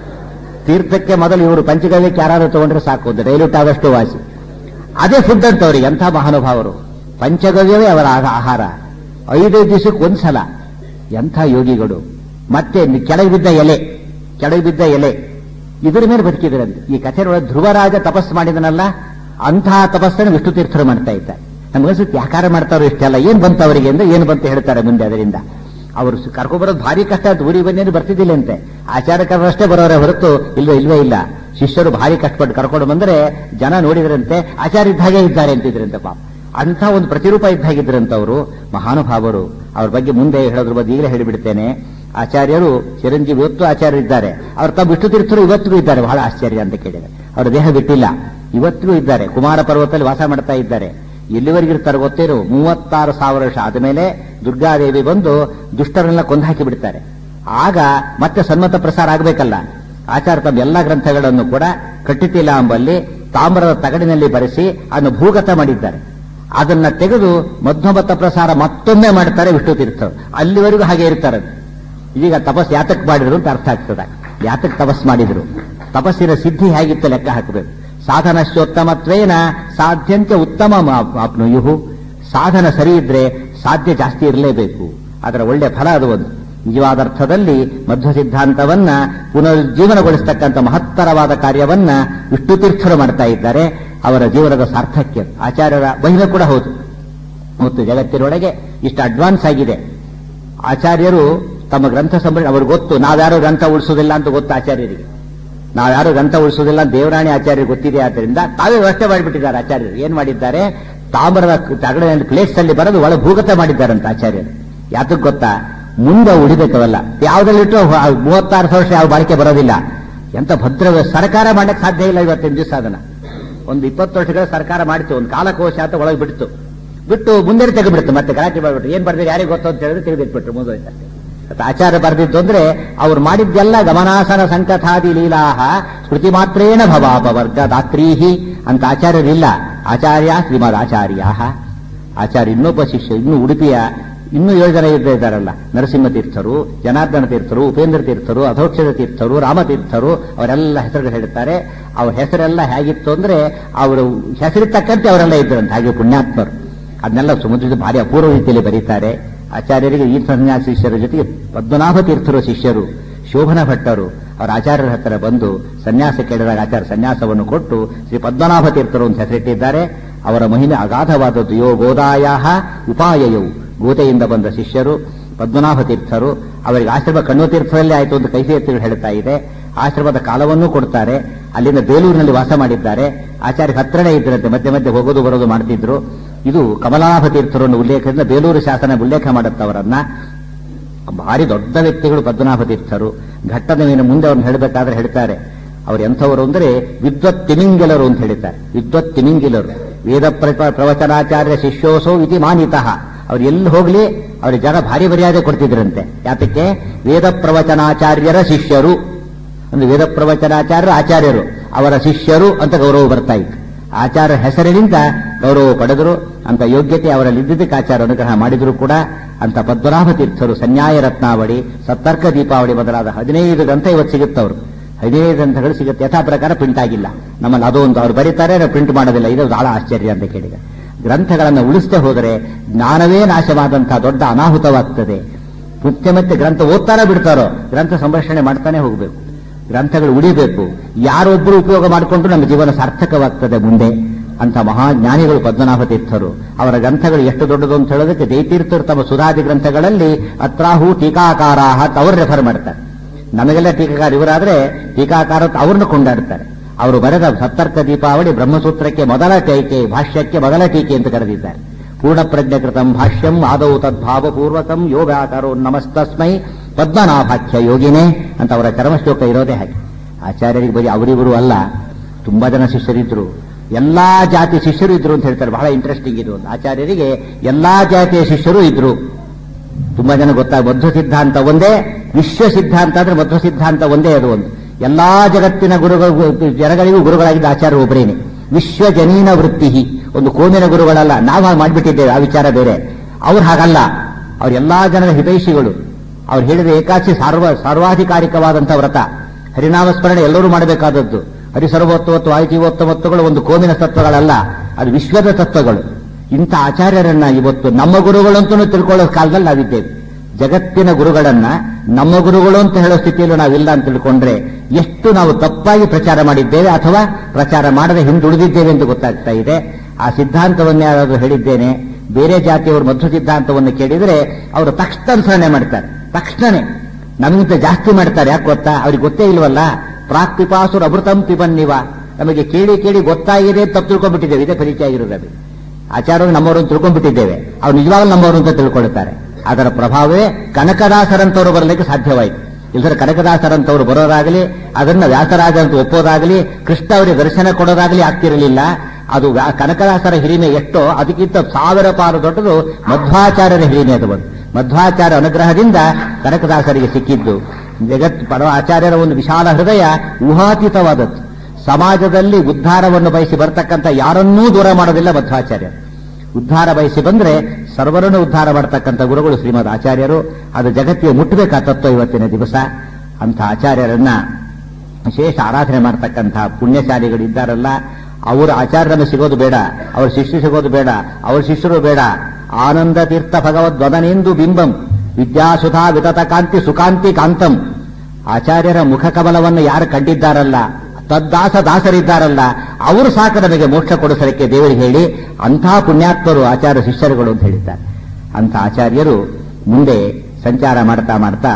ತೀರ್ಥಕ್ಕೆ ಮೊದಲು ಇವರು ಪಂಚಗವ್ಯಕ್ಕೆ ಯಾರಾದ್ರೂ ತಗೊಂಡ್ರೆ ಸಾಕು ಒಂದು ಡೈಲ್ಯೂಟ್ ಆದಷ್ಟು ವಾಸಿ ಅದೇ ಫುಡ್ ಅಂತ ಅವ್ರಿಗೆ ಎಂಥ ಮಹಾನುಭಾವರು ಪಂಚಗವ್ಯವೇ ಅವರ ಆಹ- ಆಹಾರ ಐದೈದು ದಿವಸಕ್ಕೆ ಒಂದ್ಸಲ ಎಂಥ ಯೋಗಿಗಳು ಮತ್ತೆ ನಿ- ಕೆಳಗೆ ಬಿದ್ದ ಎಲೆ ಕೆಳಗೆ ಬಿದ್ದ ಎಲೆ ಇದರ ಮೇಲೆ ಬದುಕಿದ್ರಂತೆ ಈ ಕಥೆಯೊಳಗೆ ಧ್ರುವರಾಜ ತಪಸ್ಸು ಮಾಡಿದನಲ್ಲ ಅಂತಹ ತಪಸ್ಸನ್ನು ವಿಷ್ಣು ತೀರ್ಥರು ಮಾಡ್ತಾ ಇದ್ದಾರೆ ನಮಗನ್ಸುತ್ತೆ ಯಾಕಾರ ಮಾಡ್ತಾರೋ ಇಷ್ಟೆಲ್ಲ ಏನ್ ಬಂತು ಅವರಿಗೆ ಅಂದ್ರೆ ಏನು ಬಂತು ಹೇಳ್ತಾರೆ ಮುಂದೆ ಅದರಿಂದ ಅವರು ಸ- ಕರ್ಕೊಂಡ್ಬರೋದು ಭಾರಿ ಕಷ್ಟ ಅಂತ ಊರಿಗೆ ಬನ್ನೇನು ಬರ್ತಿದ್ದಿಲ್ಲ ಅಂತೆ ಆಚಾರಕರಷ್ಟೇ ಬರೋರೆ ಹೊರತು ಇಲ್ವೇ ಇಲ್ವೇ ಇಲ್ಲ ಶಿಷ್ಯರು ಭಾರಿ ಕಷ್ಟಪಟ್ಟು ಕರ್ಕೊಂಡು ಬಂದ್ರೆ ಜನ ನೋಡಿದ್ರಂತೆ ಆಚಾರ್ಯ ಇದ್ದ ಹಾಗೆ ಇದ್ದಾರೆ ಅಂತಿದ್ರಂತೆ ಪಾಪ ಅಂಥ ಒಂದು ಪ್ರತಿರೂಪ ಇದ್ದ ಹಾಗಿದ್ರಂತ ಅವರು ಮಹಾನುಭಾವರು ಅವ್ರ ಬಗ್ಗೆ ಮುಂದೆ ಹೇಳೋದ್ರ ಬಗ್ಗೆ ಈಗಲೇ ಹೇಳಿಬಿಡ್ತೇನೆ ಆಚಾರ್ಯರು ಚಿರಂಜೀವಿ ಇವತ್ತು ಆಚಾರ್ಯರು ಇದ್ದಾರೆ ಅವ್ರ ತಮ್ಮ ವಿಷ್ಣು ತೀರ್ಥರು ಇವತ್ತಿಗೂ ಇದ್ದಾರೆ ಬಹಳ ಆಶ್ಚರ್ಯ ಅಂತ ಕೇಳಿದರೆ ಅವರ ದೇಹ ಬಿಟ್ಟಿಲ್ಲ ಇವತ್ತಿಗೂ ಇದ್ದಾರೆ ಕುಮಾರ ಪರ್ವತದಲ್ಲಿ ವಾಸ ಮಾಡ್ತಾ ಇದ್ದಾರೆ ಎಲ್ಲಿವರೆಗೆ ಇರ್ತಾರೆ ಗೊತ್ತೇನು ಮೂವತ್ತಾರು ಸಾವಿರ ವರ್ಷ ಆದಮೇಲೆ ದುರ್ಗಾದೇವಿ ಬಂದು ದುಷ್ಟರನ್ನೆಲ್ಲ ಕೊಂದು ಹಾಕಿ ಬಿಡ್ತಾರೆ ಆಗ ಮತ್ತೆ ಸನ್ಮತ ಪ್ರಸಾರ ಆಗಬೇಕಲ್ಲ ಆಚಾರ ತಮ್ಮ ಎಲ್ಲ ಗ್ರಂಥಗಳನ್ನು ಕೂಡ ಕಟ್ಟಿತಿಲ ಎಂಬಲ್ಲಿ ತಾಮ್ರದ ತಗಡಿನಲ್ಲಿ ಬರೆಸಿ ಅದನ್ನು ಭೂಗತ ಮಾಡಿದ್ದಾರೆ ಅದನ್ನ ತೆಗೆದು ಮಧ್ವಮತ ಪ್ರಸಾರ ಮತ್ತೊಮ್ಮೆ ಮಾಡ್ತಾರೆ ವಿಷ್ಣು ತೀರ್ಥರು ಅಲ್ಲಿವರೆಗೂ ಹಾಗೆ ಇರ್ತಾರೆ ಅದು. ಈಗ ತಪಸ್ ಯಾತಕ್ ಮಾಡಿದ್ರು ಅಂತ ಅರ್ಥ ಆಗ್ತದೆ ಯಾತಕ್ ತಪಸ್ ಮಾಡಿದ್ರು ತಪಸ್ಸಿನ ಸಿದ್ಧಿ ಹೇಗಿತ್ತು ಲೆಕ್ಕ ಹಾಕಬೇಕು ಸಾಧನಶ್ಚೋತ್ತಮತ್ವೇನ ಸಾಧ್ಯಂತೆ ಉತ್ತಮ ಆಪ್ನುಯುಹು ಸಾಧನ ಸರಿ ಇದ್ರೆ ಸಾಧ್ಯ ಜಾಸ್ತಿ ಇರಲೇಬೇಕು ಅದರ ಒಳ್ಳೆ ಫಲ ಅದು ಒಂದು ನಿಜವಾದ ಅರ್ಥದಲ್ಲಿ ಮಧ್ವ ಸಿದ್ಧಾಂತವನ್ನ ಪುನರುಜ್ಜೀವನಗೊಳಿಸ್ತಕ್ಕಂಥ ಮಹತ್ತರವಾದ ಕಾರ್ಯವನ್ನ ವಿಷ್ಣು ತೀರ್ಥರು ಮಾಡ್ತಾ ಇದ್ದಾರೆ ಅವರ ಜೀವನದ ಸಾರ್ಥಕ್ಯ ಆಚಾರ್ಯರ ಮಹಿಮೆ ಕೂಡ ಹೌದು ಮತ್ತು ಜಗತ್ತಿನೊಳಗೆ ಇಷ್ಟು ಅಡ್ವಾನ್ಸ್ ಆಗಿದೆ ಆಚಾರ್ಯರು ತಮ್ಮ ಗ್ರಂಥ ಸಂಬಳ ಅವ್ರಿಗೆ ಗೊತ್ತು ನಾವ್ಯಾರು ಗ್ರಂಥ ಉಳಿಸೋದಿಲ್ಲ ಅಂತ ಗೊತ್ತು ಆಚಾರ್ಯರಿಗೆ ನಾವ್ಯಾರು ಗ್ರಂಥ ಉಳಿಸೋದಿಲ್ಲ ಅಂತ ದೇವರಾಣಿ ಆಚಾರ್ಯರಿಗೆ ಗೊತ್ತಿದೆ ಆದ್ದರಿಂದ ತಾವೇ ವ್ಯವಸ್ಥೆ ಮಾಡಿಬಿಟ್ಟಿದ್ದಾರೆ ಆಚಾರ್ಯರು ಏನ್ ಮಾಡಿದ್ದಾರೆ ತಾಮ್ರದ ತಗಡಿನಲ್ಲಿ ಪ್ಲೇಟ್ಸ್ ಅಲ್ಲಿ ಬರೆದು ಒಳ ಭೂಗತ ಮಾಡಿದ್ದಾರಂತ ಆಚಾರ್ಯರು ಯಾತಕ್ ಗೊತ್ತಾ ಮುಂದೆ ಉಳಿಬೇಕವಲ್ಲ ಯಾವ್ದ್ರಲ್ಲಿಟ್ಟು ಮೂವತ್ತಾರು ವರ್ಷ ಯಾವ ಬಾಳಿಕೆ ಬರೋದಿಲ್ಲ ಎಂತ ಭದ್ರ ಸರ್ಕಾರ ಮಾಡಕ್ ಸಾಧ್ಯ ಇಲ್ಲ ಇವತ್ತಿನ ದಿವಸ ಅದನ್ನ ಒಂದು ಇಪ್ಪತ್ತು ವರ್ಷಗಳ ಸರ್ಕಾರ ಮಾಡಿತು ಒಂದು ಕಾಲಕೋಶ ಅಂತ ಒಳಗೆ ಬಿಡ್ತು ಬಿಟ್ಟು ಮುಂದೆ ತೆಗೆದ್ಬಿಡ್ತು ಮತ್ತೆ ಗಲಾಟೆ ಮಾಡ್ಬಿಟ್ಟು ಏನ್ ಬರ್ದಿರಿ ಯಾರಿಗೆ ಗೊತ್ತು ಅಂತ ಹೇಳಿದ್ರೆ ತೆಗೆದಿಟ್ಬಿಟ್ರು ಮುಂದೋಯ್ತು ಮತ್ತೆ ಆಚಾರ್ಯ ಬರೆದಿದ್ದು ಅಂದ್ರೆ ಅವ್ರು ಮಾಡಿದ್ದೆಲ್ಲ ಗಮನಾಸನ ಸಂಕಥಾದಿ ಲೀಲಾಹ ಸ್ಮೃತಿ ಮಾತ್ರೇಣ ಭವಾಪವರ್ಗ ದಾತ್ರೀಹಿ ಅಂತ ಆಚಾರ್ಯರಿಲ್ಲ ಆಚಾರ್ಯ ಶ್ರೀಮದ್ ಆಚಾರ್ಯ ಆಚಾರ್ಯ ಇನ್ನೊಬ್ಬ ಶಿಷ್ಯ ಇನ್ನು ಉಡುಪಿಯ ಇನ್ನೂ ಏಳು ಜನ ಇದ್ದೇ ಇದ್ದಾರಲ್ಲ ನರಸಿಂಹ ತೀರ್ಥರು ಜನಾರ್ದನ ತೀರ್ಥರು ಉಪೇಂದ್ರ ತೀರ್ಥರು ಅಧೋಕ್ಷದ ತೀರ್ಥರು ರಾಮತೀರ್ಥರು ಅವರೆಲ್ಲ ಹೆಸರುಗಳು ಹೇಳುತ್ತಾರೆ ಅವ್ರ ಹೆಸರೆಲ್ಲ ಹೇಗಿತ್ತು ಅಂದ್ರೆ ಅವರು ಹೆಸರಿಗೆ ತಕ್ಕಂತೆ ಅವರೆಲ್ಲ ಇದ್ರಂತೆ ಹಾಗೆ ಪುಣ್ಯಾತ್ಮರು ಅದನ್ನೆಲ್ಲ ಸಮುದ್ರದ ಭಾರಿ ಅಪೂರ್ವ ರೀತಿಯಲ್ಲಿ ಬರೀತಾರೆ ಆಚಾರ್ಯರಿಗೆ ಈ ಸನ್ಯಾಸ ಶಿಷ್ಯರ ಜೊತೆಗೆ ಪದ್ಮನಾಭ ತೀರ್ಥರು ಶಿಷ್ಯರು ಶೋಭನ ಭಟ್ಟರು ಅವರ ಆಚಾರ್ಯರ ಹತ್ತಿರ ಬಂದು ಸನ್ಯಾಸ ಕೇಳಿದಾಗ ಆಚಾರ್ಯ ಸನ್ಯಾಸವನ್ನು ಕೊಟ್ಟು ಶ್ರೀ ಪದ್ಮನಾಭ ತೀರ್ಥರು ಅಂತ ಹೆಸರಿಟ್ಟಿದ್ದಾರೆ ಅವರ ಮಹಿಮೆ ಅಗಾಧವಾದದ್ದು ಯೋ ಗೋದಾಯ ಉಪಾಯಯವು ಗೋತೆಯಿಂದ ಬಂದ ಶಿಷ್ಯರು ಪದ್ಮನಾಭ ತೀರ್ಥರು ಅವರಿಗೆ ಆಶ್ರಮ ಕಣ್ಣು ತೀರ್ಥದಲ್ಲೇ ಆಯಿತು ಅಂತ ಕೈಫಿಯತ್ತುಗಳು ಹೇಳ್ತಾ ಇದೆ ಆಶ್ರಮದ ಕಾಲವನ್ನೂ ಕೊಡ್ತಾರೆ ಅಲ್ಲಿಂದ ಬೇಲೂರಿನಲ್ಲಿ ವಾಸ ಮಾಡಿದ್ದಾರೆ ಆಚಾರ್ಯ ಹತ್ರನೇ ಇದ್ದರಂತೆ ಮಧ್ಯೆ ಮಧ್ಯೆ ಹೋಗೋದು ಬರೋದು ಮಾಡ್ತಿದ್ರು ಇದು ಕಮಲಾಭ ತೀರ್ಥರನ್ನು ಉಲ್ಲೇಖದಿಂದ ಬೇಲೂರು ಶಾಸನ ಉಲ್ಲೇಖ ಮಾಡುತ್ತವರನ್ನ ಭಾರಿ ದೊಡ್ಡ ವ್ಯಕ್ತಿಗಳು ಪದ್ಮನಾಭ ತೀರ್ಥರು ಘಟ್ಟದ ಮೇಲೆ ಮುಂದೆ ಅವ್ರನ್ನ ಹೇಳಬೇಕಾದ್ರೆ ಹೇಳ್ತಾರೆ ಅವ್ರು ಎಂಥವರು ಅಂದ್ರೆ ವಿದ್ವತ್ ತಿಮಿಂಗಿಲರು ಅಂತ ಹೇಳ್ತಾರೆ ವಿದ್ವತ್ ತಿಮಿಂಗಿಲರು ವೇದ ಪ್ರ- ಪ್ರವಚನಾಚಾರ್ಯ ಶಿಷ್ಯೋಸೋ ಇತಿ ಮಾನಿತಃ ಅವ್ರು ಎಲ್ಲಿ ಹೋಗ್ಲಿ ಅವ್ರಿಗೆ ಜನ ಭಾರಿ ಮರ್ಯಾದೆ ಕೊಡ್ತಿದ್ರಂತೆ ಯಾತಕ್ಕೆ ವೇದ ಪ್ರವಚನಾಚಾರ್ಯರ ಶಿಷ್ಯರು ಅಂದ್ರೆ ವೇದ ಪ್ರವಚನಾಚಾರ್ಯರು ಆಚಾರ್ಯರು ಅವರ ಶಿಷ್ಯರು ಅಂತ ಗೌರವ ಬರ್ತಾ ಇತ್ತು ಆಚಾರ್ಯ ಹೆಸರಿನಿಂದ ಗೌರವ ಪಡೆದರು ಅಂತ ಯೋಗ್ಯತೆ ಅವರಲ್ಲಿ ಇದ್ದಿದ್ದಕ್ಕೆ ಆಚಾರ ಅನುಗ್ರಹ ಮಾಡಿದ್ರು ಕೂಡ ಅಂತ ಪದ್ಮನಾಭ ತೀರ್ಥರು ಸನ್ಯಾಯ ರತ್ನಾವಳಿ ಸತ್ತರ್ಕ ದೀಪಾವಳಿ ಮೊದಲಾದ ಹದಿನೈದು ಗ್ರಂಥ ಇವತ್ತು ಸಿಗುತ್ತವರು ಹದಿನೈದು ಗ್ರಂಥಗಳು ಸಿಗುತ್ತೆ ಯಥಾ ಪ್ರಕಾರ ಪ್ರಿಂಟ್ ಆಗಿಲ್ಲ ನಮ್ಮಲ್ಲಿ ಅದೊಂದು ಅವ್ರು ಬರೀತಾರೆ ನಾವು ಪ್ರಿಂಟ್ ಮಾಡೋದಿಲ್ಲ ಇದು ಬಹಳ ಆಶ್ಚರ್ಯ ಅಂತ ಕೇಳಿದೆ ಗ್ರಂಥಗಳನ್ನು ಉಳಿಸದೆ ಹೋದರೆ ಜ್ಞಾನವೇ ನಾಶವಾದಂತಹ ದೊಡ್ಡ ಅನಾಹುತವಾಗ್ತದೆ ಮತ್ತೆ ಮತ್ತೆ ಗ್ರಂಥ ಓದ್ತಾರೋ ಬಿಡ್ತಾರೋ ಗ್ರಂಥ ಸಂರಕ್ಷಣೆ ಮಾಡ್ತಾನೆ ಹೋಗಬೇಕು ಗ್ರಂಥಗಳು ಉಳಿಬೇಕು ಯಾರೊಬ್ಬರು ಉಪಯೋಗ ಮಾಡಿಕೊಂಡ್ರು ನಮ್ಮ ಜೀವನ ಸಾರ್ಥಕವಾಗ್ತದೆ ಮುಂದೆ ಅಂತ ಮಹಾಜ್ಞಾನಿಗಳು ಪದ್ಮನಾಭ ತೀರ್ಥರು ಅವರ ಗ್ರಂಥಗಳು ಎಷ್ಟು ದೊಡ್ಡದು ಅಂತ ಹೇಳೋದಕ್ಕೆ ಜಯತೀರ್ಥರು ತಮ್ಮ ಸುಧಾದಿ ಗ್ರಂಥಗಳಲ್ಲಿ ಅತ್ರಾಹು ಟೀಕಾಕಾರಾಹ ಅಂತ ಅವರು ರೆಫರ್ ಮಾಡ್ತಾರೆ ನಮಗೆಲ್ಲ ಟೀಕಾಕಾರ ಇವರಾದ್ರೆ ಟೀಕಾಕಾರ ಅಂತ ಅವ್ರನ್ನ ಕೊಂಡಾಡ್ತಾರೆ ಅವರು ಬರೆದ ಸತ್ತರ್ಕ ದೀಪಾವಳಿ ಬ್ರಹ್ಮಸೂತ್ರಕ್ಕೆ ಮೊದಲ ಟೀಕೆ ಭಾಷ್ಯಕ್ಕೆ ಮೊದಲ ಟೀಕೆ ಅಂತ ಕರೆದಿದ್ದಾರೆ ಪೂರ್ಣ ಪ್ರಜ್ಞಕೃತಂ ಭಾಷ್ಯಂ ಆದೌ ತದ್ಭಾವಪೂರ್ವಕಂ ಯೋಗಾಕಾರೋ ನಮಸ್ತಸ್ಮೈ ಪದ್ಮನಾಭಾಖ್ಯ ಯೋಗಿನೇ ಅಂತ ಅವರ ಚರ್ಮಶ್ಲೋಕ ಇರೋದೇ ಹಾಗೆ ಆಚಾರ್ಯರಿಗೆ ಬರೀ ಅವರಿವರು ಅಲ್ಲ ತುಂಬಾ ಜನ ಶಿಷ್ಯರಿದ್ರು ಎಲ್ಲಾ ಜಾತಿ ಶಿಷ್ಯರು ಇದ್ರು ಅಂತ ಹೇಳ್ತಾರೆ ಬಹಳ ಇಂಟ್ರೆಸ್ಟಿಂಗ್ ಇದು ಒಂದು ಆಚಾರ್ಯರಿಗೆ ಎಲ್ಲಾ ಜಾತಿಯ ಶಿಷ್ಯರು ಇದ್ರು ತುಂಬಾ ಜನ ಗೊತ್ತಾಗ ಮಧ್ವ ಸಿದ್ಧಾಂತ ಒಂದೇ ವಿಶ್ವ ಸಿದ್ಧಾಂತ ಅಂದ್ರೆ ಮಧ್ವ ಸಿದ್ಧಾಂತ ಒಂದೇ ಅದು ಒಂದು ಎಲ್ಲಾ ಜಗತ್ತಿನ ಗುರುಗಳು ಜನಗಳಿಗೂ ಗುರುಗಳಾಗಿದ್ದ ಆಚಾರ್ಯ ಒಬ್ಬರೇನೆ ವಿಶ್ವ ಜನೀನ ವೃತ್ತಿ ಒಂದು ಕೋಮಿನ ಗುರುಗಳಲ್ಲ ನಾವು ಹಾಗೆ ಮಾಡಿಬಿಟ್ಟಿದ್ದೇವೆ ಆ ವಿಚಾರ ಬೇರೆ ಅವ್ರು ಹಾಗಲ್ಲ ಅವ್ರ ಎಲ್ಲಾ ಜನರ ಹಿತೈಷಿಗಳು ಅವ್ರು ಹೇಳಿದ ಏಕಾಚಿ ಸಾರ್ವ ಸರ್ವಾಧಿಕಾರಿಕವಾದಂತಹ ವ್ರತ ಹರಿನಾಮ ಸ್ಮರಣೆ ಎಲ್ಲರೂ ಮಾಡಬೇಕಾದದ್ದು ಹರಿಸರ್ವೋತ್ತವತ್ತು ವಾಯುಜೀವೋತ್ತಮತ್ವಗಳು ಒಂದು ಕೋಮಿನ ತತ್ವಗಳಲ್ಲ ಅದು ವಿಶ್ವದ ತತ್ವಗಳು ಇಂಥ ಆಚಾರ್ಯರನ್ನ ಇವತ್ತು ನಮ್ಮ ಗುರುಗಳಂತೂ ತಿಳ್ಕೊಳ್ಳೋ ಕಾಲದಲ್ಲಿ ನಾವಿದ್ದೇವೆ ಜಗತ್ತಿನ ಗುರುಗಳನ್ನ ನಮ್ಮ ಗುರುಗಳು ಅಂತ ಹೇಳೋ ಸ್ಥಿತಿಯಲ್ಲೂ ನಾವಿಲ್ಲ ಅಂತ ತಿಳ್ಕೊಂಡ್ರೆ ಎಷ್ಟು ನಾವು ತಪ್ಪಾಗಿ ಪ್ರಚಾರ ಮಾಡಿದ್ದೇವೆ ಅಥವಾ ಪ್ರಚಾರ ಮಾಡದೆ ಹಿಂದುಳಿದಿದ್ದೇವೆ ಎಂದು ಗೊತ್ತಾಗ್ತಾ ಇದೆ ಆ ಸಿದ್ಧಾಂತವನ್ನೇ ಯಾರಾದರೂ ಹೇಳಿದ್ದೇನೆ ಬೇರೆ ಜಾತಿಯವರು ಮಧ್ವ ಸಿದ್ಧಾಂತವನ್ನು ಕೇಳಿದರೆ ಅವರು ತಕ್ಷಣ ಅನುಸರಣೆ ಮಾಡ್ತಾರೆ ತಕ್ಷಣನೇ ನಮಗಿಂತ ಜಾಸ್ತಿ ಮಾಡ್ತಾರೆ ಯಾಕೆ ಗೊತ್ತಾ ಅವ್ರಿಗೆ ಗೊತ್ತೇ ಇಲ್ವಲ್ಲ ಪ್ರಾಕ್ ಪಿಪಾಸುರ ಅಮೃತಂ ಪಿಬನ್ನಿವ ನಮಗೆ ಕೇಳಿ ಕೇಳಿ ಗೊತ್ತಾಗಿದೆ ಅಂತ ತಪ್ಪು ತಿಳ್ಕೊಂಡ್ಬಿಟ್ಟಿದ್ದೇವೆ ಇದೇ ಪರಿಚಯ ಆಗಿರೋದು ಅದು. ಆಚಾರ್ಯರು ನಮ್ಮವರು ಅಂತ ತಿಳ್ಕೊಂಡ್ಬಿಟ್ಟಿದ್ದೇವೆ ಅವ್ರು ನಿಜವಾಗ್ಲೂ ನಮ್ಮವರು ಅಂತ ತಿಳ್ಕೊಳ್ತಾರೆ ಅದರ ಪ್ರಭಾವವೇ ಕನಕದಾಸರಂತವರು ಬರಲಿಕ್ಕೆ ಸಾಧ್ಯವಾಯಿತು ಇಲ್ಲದ್ರೆ ಕನಕದಾಸರಂತವರು ಬರೋದಾಗಲಿ ಅದನ್ನ ವ್ಯಾಸರಾಜ ಅಂತ ಒಪ್ಪೋದಾಗಲಿ ಕೃಷ್ಣ ಅವರಿಗೆ ದರ್ಶನ ಕೊಡೋದಾಗಲಿ ಆಗ್ತಿರಲಿಲ್ಲ ಅದು ವ್ಯಾ- ಕನಕದಾಸರ ಹಿರಿಮೆ ಎಷ್ಟೋ ಅದಕ್ಕಿಂತ ಸಾವಿರ ಪಾರು ದೊಡ್ಡದು ಮಧ್ವಾಚಾರ್ಯರ ಹಿರಿಮೆ ಅದು ಒಂದು ಮಧ್ವಾಚಾರ್ಯ ಅನುಗ್ರಹದಿಂದ ಕನಕದಾಸರಿಗೆ ಸಿಕ್ಕಿದ್ದು ಜಗತ್ ಪರಮ ಆಚಾರ್ಯರ ಒಂದು ವಿಶಾಲ ಹೃದಯ ಊಹಾತೀತವಾದದ್ದು ಸಮಾಜದಲ್ಲಿ ಉದ್ಧಾರವನ್ನು ಬಯಸಿ ಬರ್ತಕ್ಕಂಥ ಯಾರನ್ನೂ ದೂರ ಮಾಡೋದಿಲ್ಲ ಮಧ್ವಾಚಾರ್ಯರು ಉದ್ಧಾರ ಬಯಸಿ ಬಂದ್ರೆ ಸರ್ವರನ್ನು ಉದ್ಧಾರ ಮಾಡತಕ್ಕಂಥ ಗುರುಗಳು ಶ್ರೀಮದ್ ಆಚಾರ್ಯರು ಅದು ಜಗತ್ತಿಗೆ ಮುಟ್ಟಬೇಕಾ ತತ್ವ ಇವತ್ತಿನ ದಿವಸ ಅಂತ ಆಚಾರ್ಯರನ್ನ ವಿಶೇಷ ಆರಾಧನೆ ಮಾಡತಕ್ಕಂತಹ ಪುಣ್ಯಶಾಲಿಗಳು ಇದ್ದಾರಲ್ಲ ಅವರ ಆಚಾರ್ಯರನ್ನು ಸಿಗೋದು ಬೇಡ ಅವ್ರ ಶಿಷ್ಯ ಸಿಗೋದು ಬೇಡ ಅವ್ರ ಶಿಷ್ಯರು ಬೇಡ ಆನಂದ ತೀರ್ಥ ಭಗವದ್ವದನೆಂದು ಬಿಂಬಂ ವಿದ್ಯಾಸುಧಾ ವಿತತ ಕಾಂತಿ ಸುಕಾಂತಿ ಕಾಂತಂ ಆಚಾರ್ಯರ ಮುಖಕಮಲವನ್ನು ಯಾರು ಕಂಡಿದ್ದಾರಲ್ಲ ತದ್ದಾಸ ದಾಸರಿದ್ದಾರಲ್ಲ ಅವರು ಸಾಕು ನಮಗೆ ಮೋಕ್ಷ ಕೊಡಿಸಲಿಕ್ಕೆ ದೇವರಿಗೆ ಹೇಳಿ ಅಂತಹ ಪುಣ್ಯಾತ್ಮರು ಆಚಾರ್ಯ ಶಿಷ್ಯರುಗಳು ಅಂತ ಹೇಳಿದ್ದಾರೆ ಅಂತ ಆಚಾರ್ಯರು ಮುಂದೆ ಸಂಚಾರ ಮಾಡ್ತಾ ಮಾಡ್ತಾ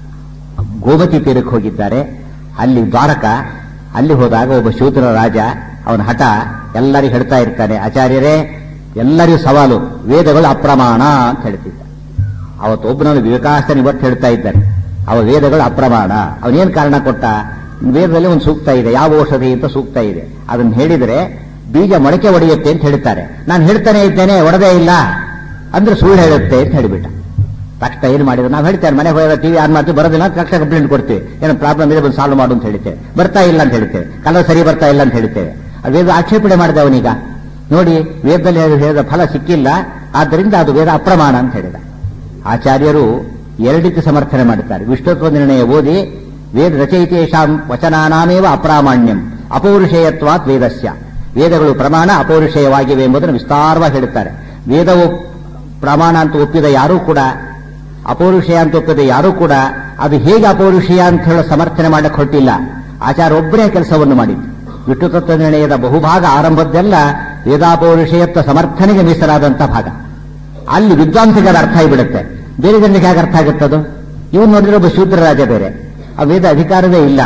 ಗೋಮತಿ ತೀರಕ್ಕೆ ಹೋಗಿದ್ದಾರೆ ಅಲ್ಲಿ ದ್ವಾರಕ ಅಲ್ಲಿ ಹೋದಾಗ ಒಬ್ಬ ಶೂದ್ರ ರಾಜ ಅವನ ಹಠ ಎಲ್ಲರಿಗೂ ಹೇಳ್ತಾ ಇರ್ತಾನೆ ಆಚಾರ್ಯರೇ ಎಲ್ಲರಿಗೂ ಸವಾಲು ವೇದಗಳು ಅಪ್ರಮಾಣ ಅಂತ ಹೇಳ್ತಿದ್ದ ಅವತ್ತು ಒಬ್ಬನನ್ನು ವಿವೇಕಾಸನ ಇವತ್ತು ಹೇಳ್ತಾ ಇದ್ದಾನೆ ಅವ ವೇದಗಳು ಅಪ್ರಮಾಣ ಅವನೇನ್ ಕಾರಣ ಕೊಟ್ಟ ವೇದದಲ್ಲಿ ಒಂದು ಸೂಕ್ತ ಇದೆ ಯಾವ ಔಷಧಿ ಅಂತ ಸೂಕ್ತ ಇದೆ ಅದನ್ನ ಹೇಳಿದ್ರೆ ಬೀಜ ಮೊಳಕೆ ಒಡೆಯುತ್ತೆ ಅಂತ ಹೇಳ್ತಾರೆ ನಾನು ಹೇಳ್ತಾನೆ ಇದ್ದೇನೆ ಒಡೆದೇ ಇಲ್ಲ ಅಂದ್ರೆ ಸುಳ್ಳು ಹೇಳುತ್ತೆ ಅಂತ ಹೇಳಿಬಿಟ್ಟ ತಕ್ಷಣ ಏನು ಮಾಡಿದ್ರು ನಾವು ಹೇಳ್ತೇವೆ ಮನೆಗೆ ಹೋದಾಗ ಟಿವಿ ಆನ್ ಮಾಡ್ತೀವಿ ಬರೋದಿಲ್ಲ ಅಂತ ತಕ್ಷಣ ಕಂಪ್ಲೇಂಟ್ ಕೊಡ್ತೀವಿ ಏನೋ ಪ್ರಾಬ್ಲಮ್ ಇದೆ ಬಂದು ಸಾಲ್ವ್ ಮಾಡು ಅಂತ ಹೇಳ್ತೇವೆ ಬರ್ತಾ ಇಲ್ಲ ಅಂತ ಹೇಳ್ತೇವೆ ಕಲರ್ ಸರಿ ಬರ್ತಾ ಇಲ್ಲ ಅಂತ ಹೇಳ್ತೇವೆ ಅದು ವೇದ ಆಕ್ಷೇಪಣೆ ಮಾಡಿದೆ ಅವನೀಗ ನೋಡಿ ವೇದದಲ್ಲಿ ಹೇಳಿದ ಫಲ ಸಿಕ್ಕಿಲ್ಲ ಆದ್ದರಿಂದ ಅದು ವೇದ ಅಪ್ರಮಾಣ ಅಂತ ಹೇಳಿದ ಆಚಾರ್ಯರು ಎರಡು ರೀತಿ ಸಮರ್ಥನೆ ಮಾಡುತ್ತಾರೆ ವಿಷ್ಣುತ್ವ ನಿರ್ಣಯ ಓದಿ ವೇದ ರಚಯಿತೇಷಾಂ ವಚನಾನಾಮೇವ ಅಪ್ರಾಮಾಣ್ಯಂ ಅಪೌರುಷೇಯತ್ವಾತ್ ವೇದಸ್ಯ ವೇದಗಳು ಪ್ರಮಾಣ ಅಪೌರುಷೇಯವಾಗಿವೆ ಎಂಬುದನ್ನು ವಿಸ್ತಾರವಾಗಿ ಹೇಳುತ್ತಾರೆ ವೇದವು ಪ್ರಮಾಣ ಅಂತ ಒಪ್ಪಿದ ಯಾರೂ ಕೂಡ ಅಪೌರುಷೇಯ ಅಂತ ಒಪ್ಪಿದ ಯಾರೂ ಕೂಡ ಅದು ಹೇಗೆ ಅಪೌರುಷೇಯ ಅಂತ ಹೇಳೋ ಸಮರ್ಥನೆ ಮಾಡಕ್ಕೆ ಹೊರಟಿಲ್ಲ ಆಚಾರ ಒಬ್ಬರೇ ಕೆಲಸವನ್ನು ಮಾಡಿದ್ದು ವಿಷ್ಣು ತತ್ವ ನಿರ್ಣಯದ ಬಹುಭಾಗ ಆರಂಭದ್ದೆಲ್ಲ ವೇದಾಪೌರುಷೇಯತ್ವ ಸಮರ್ಥನೆಗೆ ಮೀಸಲಾದಂತಹ ಭಾಗ ಅಲ್ಲಿ ವಿದ್ವಾಂಸರಿಗೆ ಅದು ಅರ್ಥ ಆಗಿಬಿಡುತ್ತೆ ಬೇರೆ ಜನರಿಗೆ ಹೇಗೆ ಅರ್ಥ ಆಗುತ್ತದು ಇವ್ನು ನೋಡಿದ್ರೆ ಒಬ್ಬ ಶೂದ್ರ ರಾಜ ಬೇರೆ ಆ ವೇದ ಅಧಿಕಾರವೇ ಇಲ್ಲ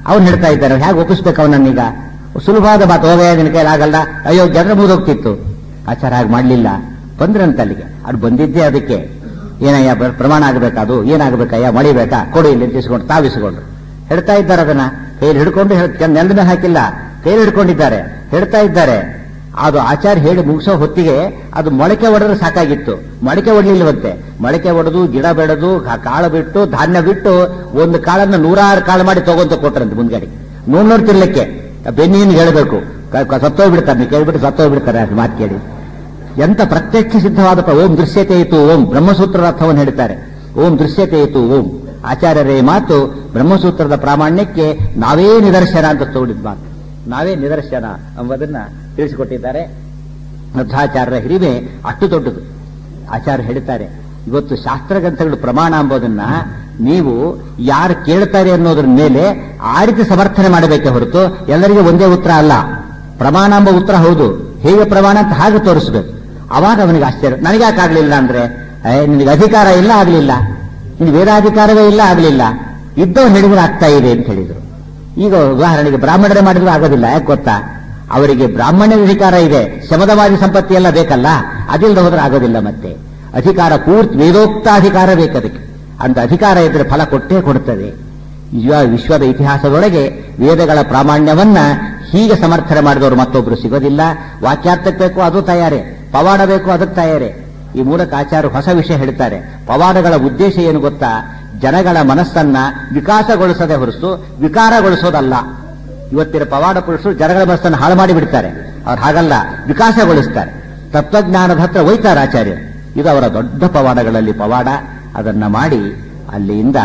ಅವ್ನು ಹೇಳ್ತಾ ಇದ್ದಾನೆ ಹೇಗೆ ಒಪ್ಪಿಸ್ಬೇಕು ಅವನನ್ನೀಗ ಸುಲಭವಾದ ಮಾತು ಹೋಗೇ ನಿನ್ನ ಕೈಲಾಗಲ್ಲ ಅಯ್ಯೋ ಜನರ ಮುಗಿದೋಗ್ತಿತ್ತು ಆಚಾರ ಹಾಗೆ ಮಾಡಲಿಲ್ಲ ಬಂದ್ರಂತ ಅಲ್ಲಿಗೆ ಅದು ಬಂದಿದ್ದೇ ಅದಕ್ಕೆ ಏನಯ್ಯ ಬ- ಪ್ರಮಾಣ ಆಗಬೇಕದು ಏನಾಗಬೇಕಯ್ಯ ಮಳಿಬೇಕಾ ಕೊಡು ಇಲ್ಲಿ ಅಂತ ಇಸ್ಕೊಂಡು ತಾವಿಸ್ಕೊಂಡ್ರು ಹೇಳ್ತಾ ಇದ್ದಾರೆ ಅದನ್ನ ಕೈಯಲ್ಲಿ ಹಿಡ್ಕೊಂಡು ಹೇಳ್- ನೆಲದ ಮೇಲೆ ಹಾಕಿಲ್ಲ ಕೈಯಲ್ಲಿ ಹಿಡ್ಕೊಂಡಿದ್ದಾರೆ ಹೇಳ್ತಾ ಇದ್ದಾರೆ ಅದು ಆಚಾರ ಹೇಳಿ ಮುಗಿಸೋ ಹೊತ್ತಿಗೆ ಅದು ಮೊಳಕೆ ಒಡೆದ್ರೆ ಸಾಕಾಗಿತ್ತು ಮೊಳಕೆ ಒಡ್ಲಿಲ್ವಂತೆ ಮೊಳಕೆ ಒಡೆದು ಗಿಡ ಬೆಳೆದು ಕಾ- ಕಾಳು ಬಿಟ್ಟು ಧಾನ್ಯ ಬಿಟ್ಟು ಒಂದು ಕಾಳನ್ನ ನೂರಾರು ಕಾಳು ಮಾಡಿ ತಗೊಂತ ಕೊಟ್ರಂತೆ ಮುಂದ್ಗಡೆ ನೂರ್ ನೂರು ತಿರ್ಲಿಕ್ಕೆ ಬೆನ್ನಿನ ಹೇಳಬೇಕು ಸತ್ತೋಗ್ಬಿಡ್ತಾರೆ ನೀವು ಕೇಳ್ಬಿಟ್ಟು ಸತ್ತೋಗ್ಬಿಡ್ತಾರೆ ಅದು ಮಾತು ಕೇಳಿ ಎಂತ ಪ್ರತ್ಯಕ್ಷ ಸಿದ್ಧವಾದ ಪ್ರ- ಓಂ ದೃಶ್ಯತೆ ಇತ್ತು ಓಂ ಬ್ರಹ್ಮಸೂತ್ರದ ಅರ್ಥವನ್ನು ಹೇಳ್ತಾರೆ ಓಂ ದೃಶ್ಯತೆ ಇತ್ತು ಓಂ ಆಚಾರ್ಯರೇ ಮಾತು ಬ್ರಹ್ಮಸೂತ್ರದ ಪ್ರಾಮಾಣ್ಯಕ್ಕೆ ನಾವೇ ನಿದರ್ಶನ ಅಂತ ತೋಡಿದ ಮಾತು ನಾವೇ ನಿದರ್ಶನ ಎಂಬುದನ್ನ ತಿಳಿಸಿಕೊಟ್ಟಿದ್ದಾರೆ ಮಧ್ವಾಚಾರ್ಯರ ಹಿರಿಮೆ ಅಷ್ಟು ದೊಡ್ಡದು ಆಚಾರ್ಯ ಹೇಳ್ತಾರೆ ಇವತ್ತು ಶಾಸ್ತ್ರ ಗ್ರಂಥಗಳು ಪ್ರಮಾಣ ಎಂಬುದನ್ನ ನೀವು ಯಾರು ಕೇಳ್ತಾರೆ ಅನ್ನೋದ್ರ ಮೇಲೆ ಆ ರೀತಿ ಸಮರ್ಥನೆ ಮಾಡಬೇಕೆ ಹೊರತು ಎಲ್ಲರಿಗೂ ಒಂದೇ ಉತ್ತರ ಅಲ್ಲ ಪ್ರಮಾಣ ಎಂಬ ಉತ್ತರ ಹೌದು ಹೇಗೆ ಪ್ರಮಾಣ ಅಂತ ಹಾಗೆ ತೋರಿಸ್ಬೇಕು ಅವಾಗ ಅವನಿಗೆ ಆಶ್ಚರ್ಯ ನನಗ್ಯಾಕಾಗ್ಲಿಲ್ಲ ಅಂದ್ರೆ ಏ, ನಿನಗೆ ಅಧಿಕಾರ ಇಲ್ಲ ಆಗ್ಲಿಲ್ಲ ನಿನ್ ವೇದಾಧಿಕಾರವೇ ಇಲ್ಲ ಆಗ್ಲಿಲ್ಲ ಇದ್ದವ್ರು ಹೇಳಿದ್ರೆ ಆಗ್ತಾ ಇದೆ ಅಂತ ಹೇಳಿದ್ರು ಈಗ ಉದಾಹರಣೆಗೆ ಬ್ರಾಹ್ಮಣರೇ ಮಾಡಿದ್ರು ಆಗೋದಿಲ್ಲ ಯಾಕೆ ಗೊತ್ತಾ ಅವರಿಗೆ ಬ್ರಾಹ್ಮಣ್ಯ ಅಧಿಕಾರ ಇದೆ ಶಮದವಾದಿ ಸಂಪತ್ತಿ ಎಲ್ಲ ಬೇಕಲ್ಲ ಅದಿಲ್ಲದೆ ಹೋದ್ರೆ ಆಗೋದಿಲ್ಲ ಮತ್ತೆ ಅಧಿಕಾರ ಪೂರ್ತಿ ವೇದೋಕ್ತ ಅಧಿಕಾರ ಬೇಕದಕ್ಕೆ ಅಂತ ಅಧಿಕಾರ ಇದ್ರೆ ಫಲ ಕೊಟ್ಟೇ ಕೊಡುತ್ತದೆ ಇವ- ವಿಶ್ವದ ಇತಿಹಾಸದೊಳಗೆ ವೇದಗಳ ಪ್ರಾಮಾಣ್ಯವನ್ನ ಹೀಗೆ ಸಮರ್ಥನೆ ಮಾಡಿದವರು ಮತ್ತೊಬ್ರು ಸಿಗೋದಿಲ್ಲ ವಾಕ್ಯಾರ್ಥಕ್ಕೆ ಬೇಕು ಅದು ತಯಾರೆ ಪವಾಡ ಬೇಕು ಅದಕ್ಕೆ ತಯಾರೆ ಈ ಮೂಲಕ ಆಚಾರ್ಯ ಹೊಸ ವಿಷಯ ಹೇಳ್ತಾರೆ ಪವಾಡಗಳ ಉದ್ದೇಶ ಏನು ಗೊತ್ತಾ ಜನಗಳ ಮನಸ್ಸನ್ನ ವಿಕಾಸಗೊಳಿಸದೆ ಹೊರತು ವಿಕಾರಗೊಳಿಸೋದಲ್ಲ ಇವತ್ತಿನ ಪವಾಡ ಪುರುಷರು ಜನಗಳ ಮನಸ್ಸನ್ನು ಹಾಳು ಮಾಡಿ ಬಿಡ್ತಾರೆ ಅವ್ರು ಹಾಗಲ್ಲ ವಿಕಾಸಗೊಳಿಸ್ತಾರೆ ತತ್ವಜ್ಞಾನದ ಹತ್ರ ಒಯ್ತಾರೆ ಆಚಾರ್ಯ ಇದು ಅವರ ದೊಡ್ಡ ಪವಾಡಗಳಲ್ಲಿ ಪವಾಡ ಅದನ್ನ ಮಾಡಿ ಅಲ್ಲಿಂದ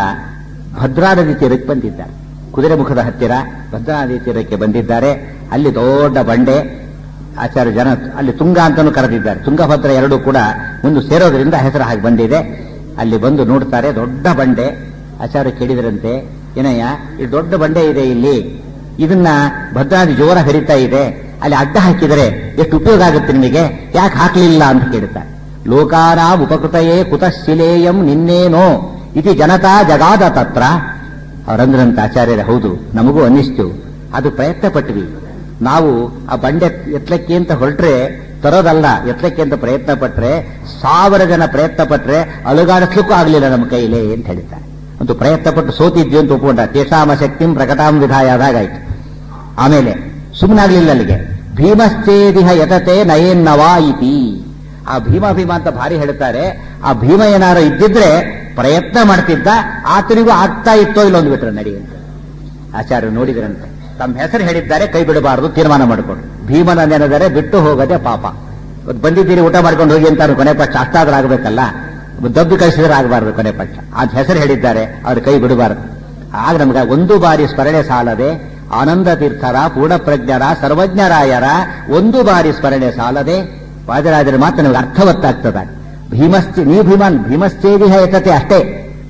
ಭದ್ರಾ ನದಿ ತೀರಕ್ಕೆ ಬಂದಿದ್ದಾರೆ ಕುದುರೆ ಮುಖದ ಹತ್ತಿರ ಭದ್ರಾ ನದಿ ತೀರಕ್ಕೆ ಬಂದಿದ್ದಾರೆ ಅಲ್ಲಿ ದೊಡ್ಡ ಬಂಡೆ ಆಚಾರ್ಯ ಜನ ಅಲ್ಲಿ ತುಂಗ ಅಂತಾನು ಕರೆದಿದ್ದಾರೆ ತುಂಗಭದ್ರ ಎರಡೂ ಕೂಡ ಒಂದು ಸೇರೋದ್ರಿಂದ ಹೆಸರು ಹಾಗೆ ಬಂದಿದೆ ಅಲ್ಲಿ ಬಂದು ನೋಡ್ತಾರೆ ದೊಡ್ಡ ಬಂಡೆ ಆಚಾರ್ಯ ಕೇಳಿದ್ರಂತೆ ಏನಯ್ಯ ಈ ದೊಡ್ಡ ಬಂಡೆ ಇದೆ ಇಲ್ಲಿ ಇದನ್ನ ಭದ್ರಾ ನದಿ ಜೋರ ಹರಿತಾ ಇದೆ ಅಲ್ಲಿ ಅಡ್ಡ ಹಾಕಿದರೆ ಎಷ್ಟು ಉಪಯೋಗ ಆಗುತ್ತೆ ನಿಮಗೆ ಯಾಕೆ ಹಾಕ್ಲಿಲ್ಲ ಅಂತ ಕೇಳ್ತಾರೆ ಲೋಕಾನ ಉಪಕೃತಯೇ ಕುತಶಿಲೇಯಂ ನಿನ್ನೇನೋ ಇತಿ ಜನತಾ ಜಗಾದ ತತ್ರ ಅವರಂದ್ರಂತ ಆಚಾರ್ಯರೇ ಹೌದು ನಮಗೂ ಅನ್ನಿಸ್ತು ಅದು ಪ್ರಯತ್ನ ಪಟ್ವಿ ನಾವು ಆ ಬಂಡೆ ಎತ್ತಲಕ್ಕೆ ಅಂತ ಹೊರಟ್ರೆ ತರೋದಲ್ಲ ಎತ್ತಲಕ್ಕೆ ಅಂತ ಪ್ರಯತ್ನ ಪಟ್ರೆ ಸಾವಿರ ಜನ ಪ್ರಯತ್ನ ಪಟ್ರೆ ಅಲುಗಾಡಿಸ್ಲಿಕ್ಕೂ ಆಗಲಿಲ್ಲ ನಮ್ಮ ಕೈಲೇ ಅಂತ ಹೇಳ್ತಾರೆ ಒಂದು ಪ್ರಯತ್ನ ಪಟ್ಟು ಸೋತಿದ್ವಿ ಅಂತ ಒಪ್ಕೊಂಡ ತೇಷಾಮ ಶಕ್ತಿಂ ಪ್ರಕಟಾಂ ವಿಧಾಯ ಆದಾಗಾಯ್ತು ಆಮೇಲೆ ಸುಮ್ಮನಾಗ್ಲಿಲ್ಲ ಅಲ್ಲಿಗೆ ಭೀಮಶ್ಚೇದಿಹ ಯತತೆ ನಯೇನ್ನವಾ ಇತಿ ಆ ಭೀಮ ಭೀಮ ಅಂತ ಭಾರಿ ಹೇಳ್ತಾರೆ ಆ ಭೀಮ ಏನಾರು ಇದ್ದಿದ್ರೆ ಪ್ರಯತ್ನ ಮಾಡ್ತಿದ್ದ ಆತನಿಗೂ ಆಗ್ತಾ ಇತ್ತೋ ಇಲ್ಲೊಂದು ಬಿಟ್ರೆ ನಡೆಯುತ್ತೆ ಆಚಾರ್ಯರು ನೋಡಿದ್ರಂತೆ ತಮ್ಮ ಹೆಸರು ಹೇಳಿದ್ದಾರೆ ಕೈ ಬಿಡಬಾರದು ತೀರ್ಮಾನ ಮಾಡಿಕೊಂಡು ಭೀಮನ ನೆನೆದರೆ ಬಿಟ್ಟು ಹೋಗದೆ ಪಾಪ ಇವತ್ತು ಬಂದಿದ್ದೀರಿ ಊಟ ಮಾಡ್ಕೊಂಡು ಹೋಗಿ ಅಂತ ಕೊನೆ ಪಕ್ಷ ಅಷ್ಟಾದ್ರೂ ಆಗಬೇಕಲ್ಲ ದಬ್ಬಿ ಕಳಿಸಿದ್ರೆ ಆಗಬಾರದು ಕೊನೆ ಪಕ್ಷ ಅದ್ ಹೆಸರು ಹೇಳಿದ್ದಾರೆ ಅವ್ರ ಕೈ ಬಿಡಬಾರದು ಆಗ ನಮ್ಗೆ ಒಂದು ಬಾರಿ ಸ್ಮರಣೆ ಸಾಲದೆ ಆನಂದ ತೀರ್ಥರ ಪೂರ್ಣಪ್ರಜ್ಞರ ಸರ್ವಜ್ಞರಾಯರ ಒಂದು ಬಾರಿ ಸ್ಮರಣೆ ಸಾಲದೆ ವಾದರಾಜರ ಮಾತು ನಮಗೆ ಅರ್ಥವತ್ತಾಗ್ತದ ಭೀಮಶ್ಚೇ ನೀ ಭೀಮನ್ ಭೀಮಶ್ಚೇದಿಹ ಎತ್ತತೆ ಅಷ್ಟೇ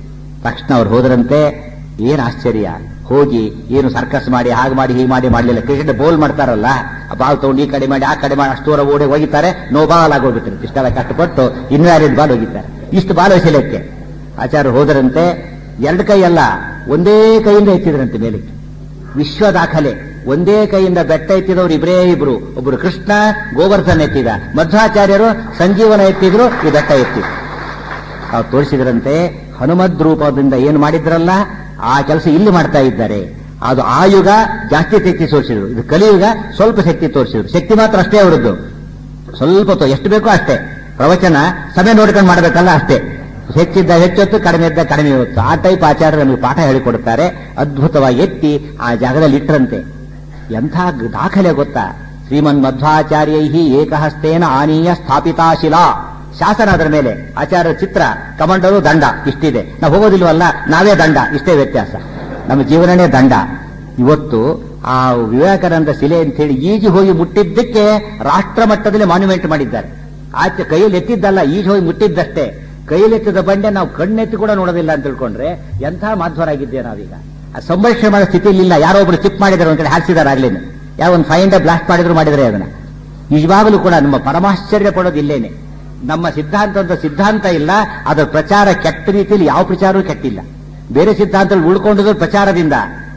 ತಕ್ಷಣ ಅವ್ರು ಹೋದ್ರಂತೆ ಏನ್ ಆಶ್ಚರ್ಯ ಹೋಗಿ ಏನು ಸರ್ಕಸ್ ಮಾಡಿ ಹಾಗೆ ಮಾಡಿ ಹೀಗೆ ಮಾಡಿ ಮಾಡಲಿಲ್ಲ ಕ್ರಿಕೆಟ್ ಬೌಲ್ ಮಾಡ್ತಾರಲ್ಲ ಆ ಬಾಲ್ ತಗೊಂಡು ಈ ಕಡೆ ಮಾಡಿ ಆ ಕಡೆ ಮಾಡಿ ಅಷ್ಟು ದೂರ ಓಡಿ ಹೋಗಿದ್ದಾರೆ ನೋ ಬಾಲ್ ಆಗೋಗ್ಬಿಟ್ಟಿರುತ್ತೆ ಇಷ್ಟೆಲ್ಲ ಕಷ್ಟಪಟ್ಟು ಇನ್ನೂರೈದು ಬಾಲ್ ಹೋಗಿದ್ದಾರೆ ಇಷ್ಟು ಬಾಲ್ ಎಸೆಯಲಿಕ್ಕೆ ಆಚಾರ್ಯ ಹೋದರಂತೆ ಎರಡು ಕೈ ಅಲ್ಲ ಒಂದೇ ಕೈಯಿಂದ ಎತ್ತಿದ್ರಂತೆ ಮೇಲಕ್ಕೆ ವಿಶ್ವ ದಾಖಲೆ ಒಂದೇ ಕೈಯಿಂದ ಬೆಟ್ಟ ಎತ್ತಿದವರು ಇಬ್ಬರೇ ಇಬ್ರು ಒಬ್ರು ಕೃಷ್ಣ ಗೋವರ್ಧನ್ ಎತ್ತಿದ ಮಧ್ವಾಚಾರ್ಯರು ಸಂಜೀವನ ಎತ್ತಿದ್ರು ಈ ಬೆಟ್ಟ ಎತ್ತಿದ್ರು ಅವ್ರು ತೋರಿಸಿದ್ರಂತೆ ಹನುಮದ್ ರೂಪದಿಂದ ಏನು ಮಾಡಿದ್ರಲ್ಲ ಆ ಕೆಲಸ ಇಲ್ಲಿ ಮಾಡ್ತಾ ಇದ್ದಾರೆ ಅದು ಆ ಯುಗ ಜಾಸ್ತಿ ಶಕ್ತಿ ತೋರಿಸಿದ್ರು ಇದು ಕಲಿಯುಗ ಸ್ವಲ್ಪ ಶಕ್ತಿ ತೋರಿಸಿದ್ರು ಶಕ್ತಿ ಮಾತ್ರ ಅಷ್ಟೇ ಅವರದ್ದು ಸ್ವಲ್ಪ ತೋ- ಎಷ್ಟು ಬೇಕೋ ಅಷ್ಟೇ ಪ್ರವಚನ ಸಮಯ ನೋಡ್ಕೊಂಡು ಮಾಡಬೇಕಲ್ಲ ಅಷ್ಟೇ ಹೆಚ್ಚಿದ್ದ ಹೆಚ್ಚೊತ್ತು ಕಡಿಮೆ ಇದ್ದ ಕಡಿಮೆ ಹೊತ್ತು ಆ ಟೈಪ್ ಆಚಾರ್ಯ ನಮಗೆ ಪಾಠ ಹೇಳಿಕೊಡ್ತಾರೆ ಅದ್ಭುತವಾಗಿ ಎತ್ತಿ ಆ ಜಾಗದಲ್ಲಿ ಇಟ್ಟರಂತೆ ಎಂಥ ಗ- ದಾಖಲೆ ಗೊತ್ತಾ ಶ್ರೀಮನ್ ಮಧ್ವಾಚಾರ್ಯೈ ಏಕಹಸ್ತೇನ ಆನೀಯ ಸ್ಥಾಪಿತಾ ಶಿಲಾ ಶಾಸನ ಅದರ ಮೇಲೆ ಆಚಾರ್ಯ ಚಿತ್ರ ಕಮಂಡಲು ದಂಡ ಇಷ್ಟಿದೆ ನಾವು ಹೋಗೋದಿಲ್ವಲ್ಲ ನಾವೇ ದಂಡ ಇಷ್ಟೇ ವ್ಯತ್ಯಾಸ ನಮ್ಮ ಜೀವನನೇ ದಂಡ ಇವತ್ತು ಆ ವಿವೇಕಾನಂದ ಶಿಲೆ ಅಂತ ಹೇಳಿ ಈಜಿ ಹೋಗಿ ಮುಟ್ಟಿದ್ದಕ್ಕೆ ರಾಷ್ಟ್ರ ಮಟ್ಟದಲ್ಲಿ ಮಾನ್ಯುಮೆಂಟ್ ಮಾಡಿದ್ದಾರೆ ಆಚೆ ಕೈಯಲ್ಲಿ ಎತ್ತಿದ್ದಲ್ಲ ಈಜಿ ಹೋಗಿ ಮುಟ್ಟಿದ್ದಷ್ಟೇ ಕೈಯಲ್ಲಿ ಎತ್ತಿದ ಬಂಡೆ ನಾವು ಕಣ್ಣೆತ್ತಿ ಕೂಡ ನೋಡೋದಿಲ್ಲ ಅಂತ ತಿಳ್ಕೊಂಡ್ರೆ ಎಂಥ ಮಾಧ್ವರಾಗಿದ್ದೇವೆ ನಾವೀಗ ಆ ಸಂರಕ್ಷಣೆ ಮಾಡೋ ಸ್ಥಿತಿಯಲ್ಲಿ ಇಲ್ಲ ಯಾರೋ ಒಬ್ರು ಚಿಪ್ ಮಾಡಿದ್ದಾರೆ ಒಂದ್ ಕಡೆ ಹಾರಿಸಿದಾರೆ ಆಗ್ಲೇನೆ ಯಾವ ಒಂದು ಫೈಂಡ್ ಬ್ಲಾಸ್ಟ್ ಮಾಡಿದ್ರು ಮಾಡಿದ್ರೆ ಅದನ್ನ ನಿಜವಾಗಲೂ ಕೂಡ ನಮ್ಮ ಪರಮಾಶ್ಚರ್ಯ ಪಡೋದು ಇಲ್ಲೇನೆ ನಮ್ಮ ಸಿದ್ಧಾಂತ ಅಂತ ಸಿದ್ಧಾಂತ ಇಲ್ಲ ಅದರ ಪ್ರಚಾರ ಕೆಟ್ಟ ರೀತಿಯಲ್ಲಿ ಯಾವ ಪ್ರಚಾರವೂ ಕೆಟ್ಟಿಲ್ಲ ಬೇರೆ ಸಿದ್ಧಾಂತಗಳು ಉಳ್ಕೊಂಡಿದ್ರು ಪ್ರಚಾರದಿಂದ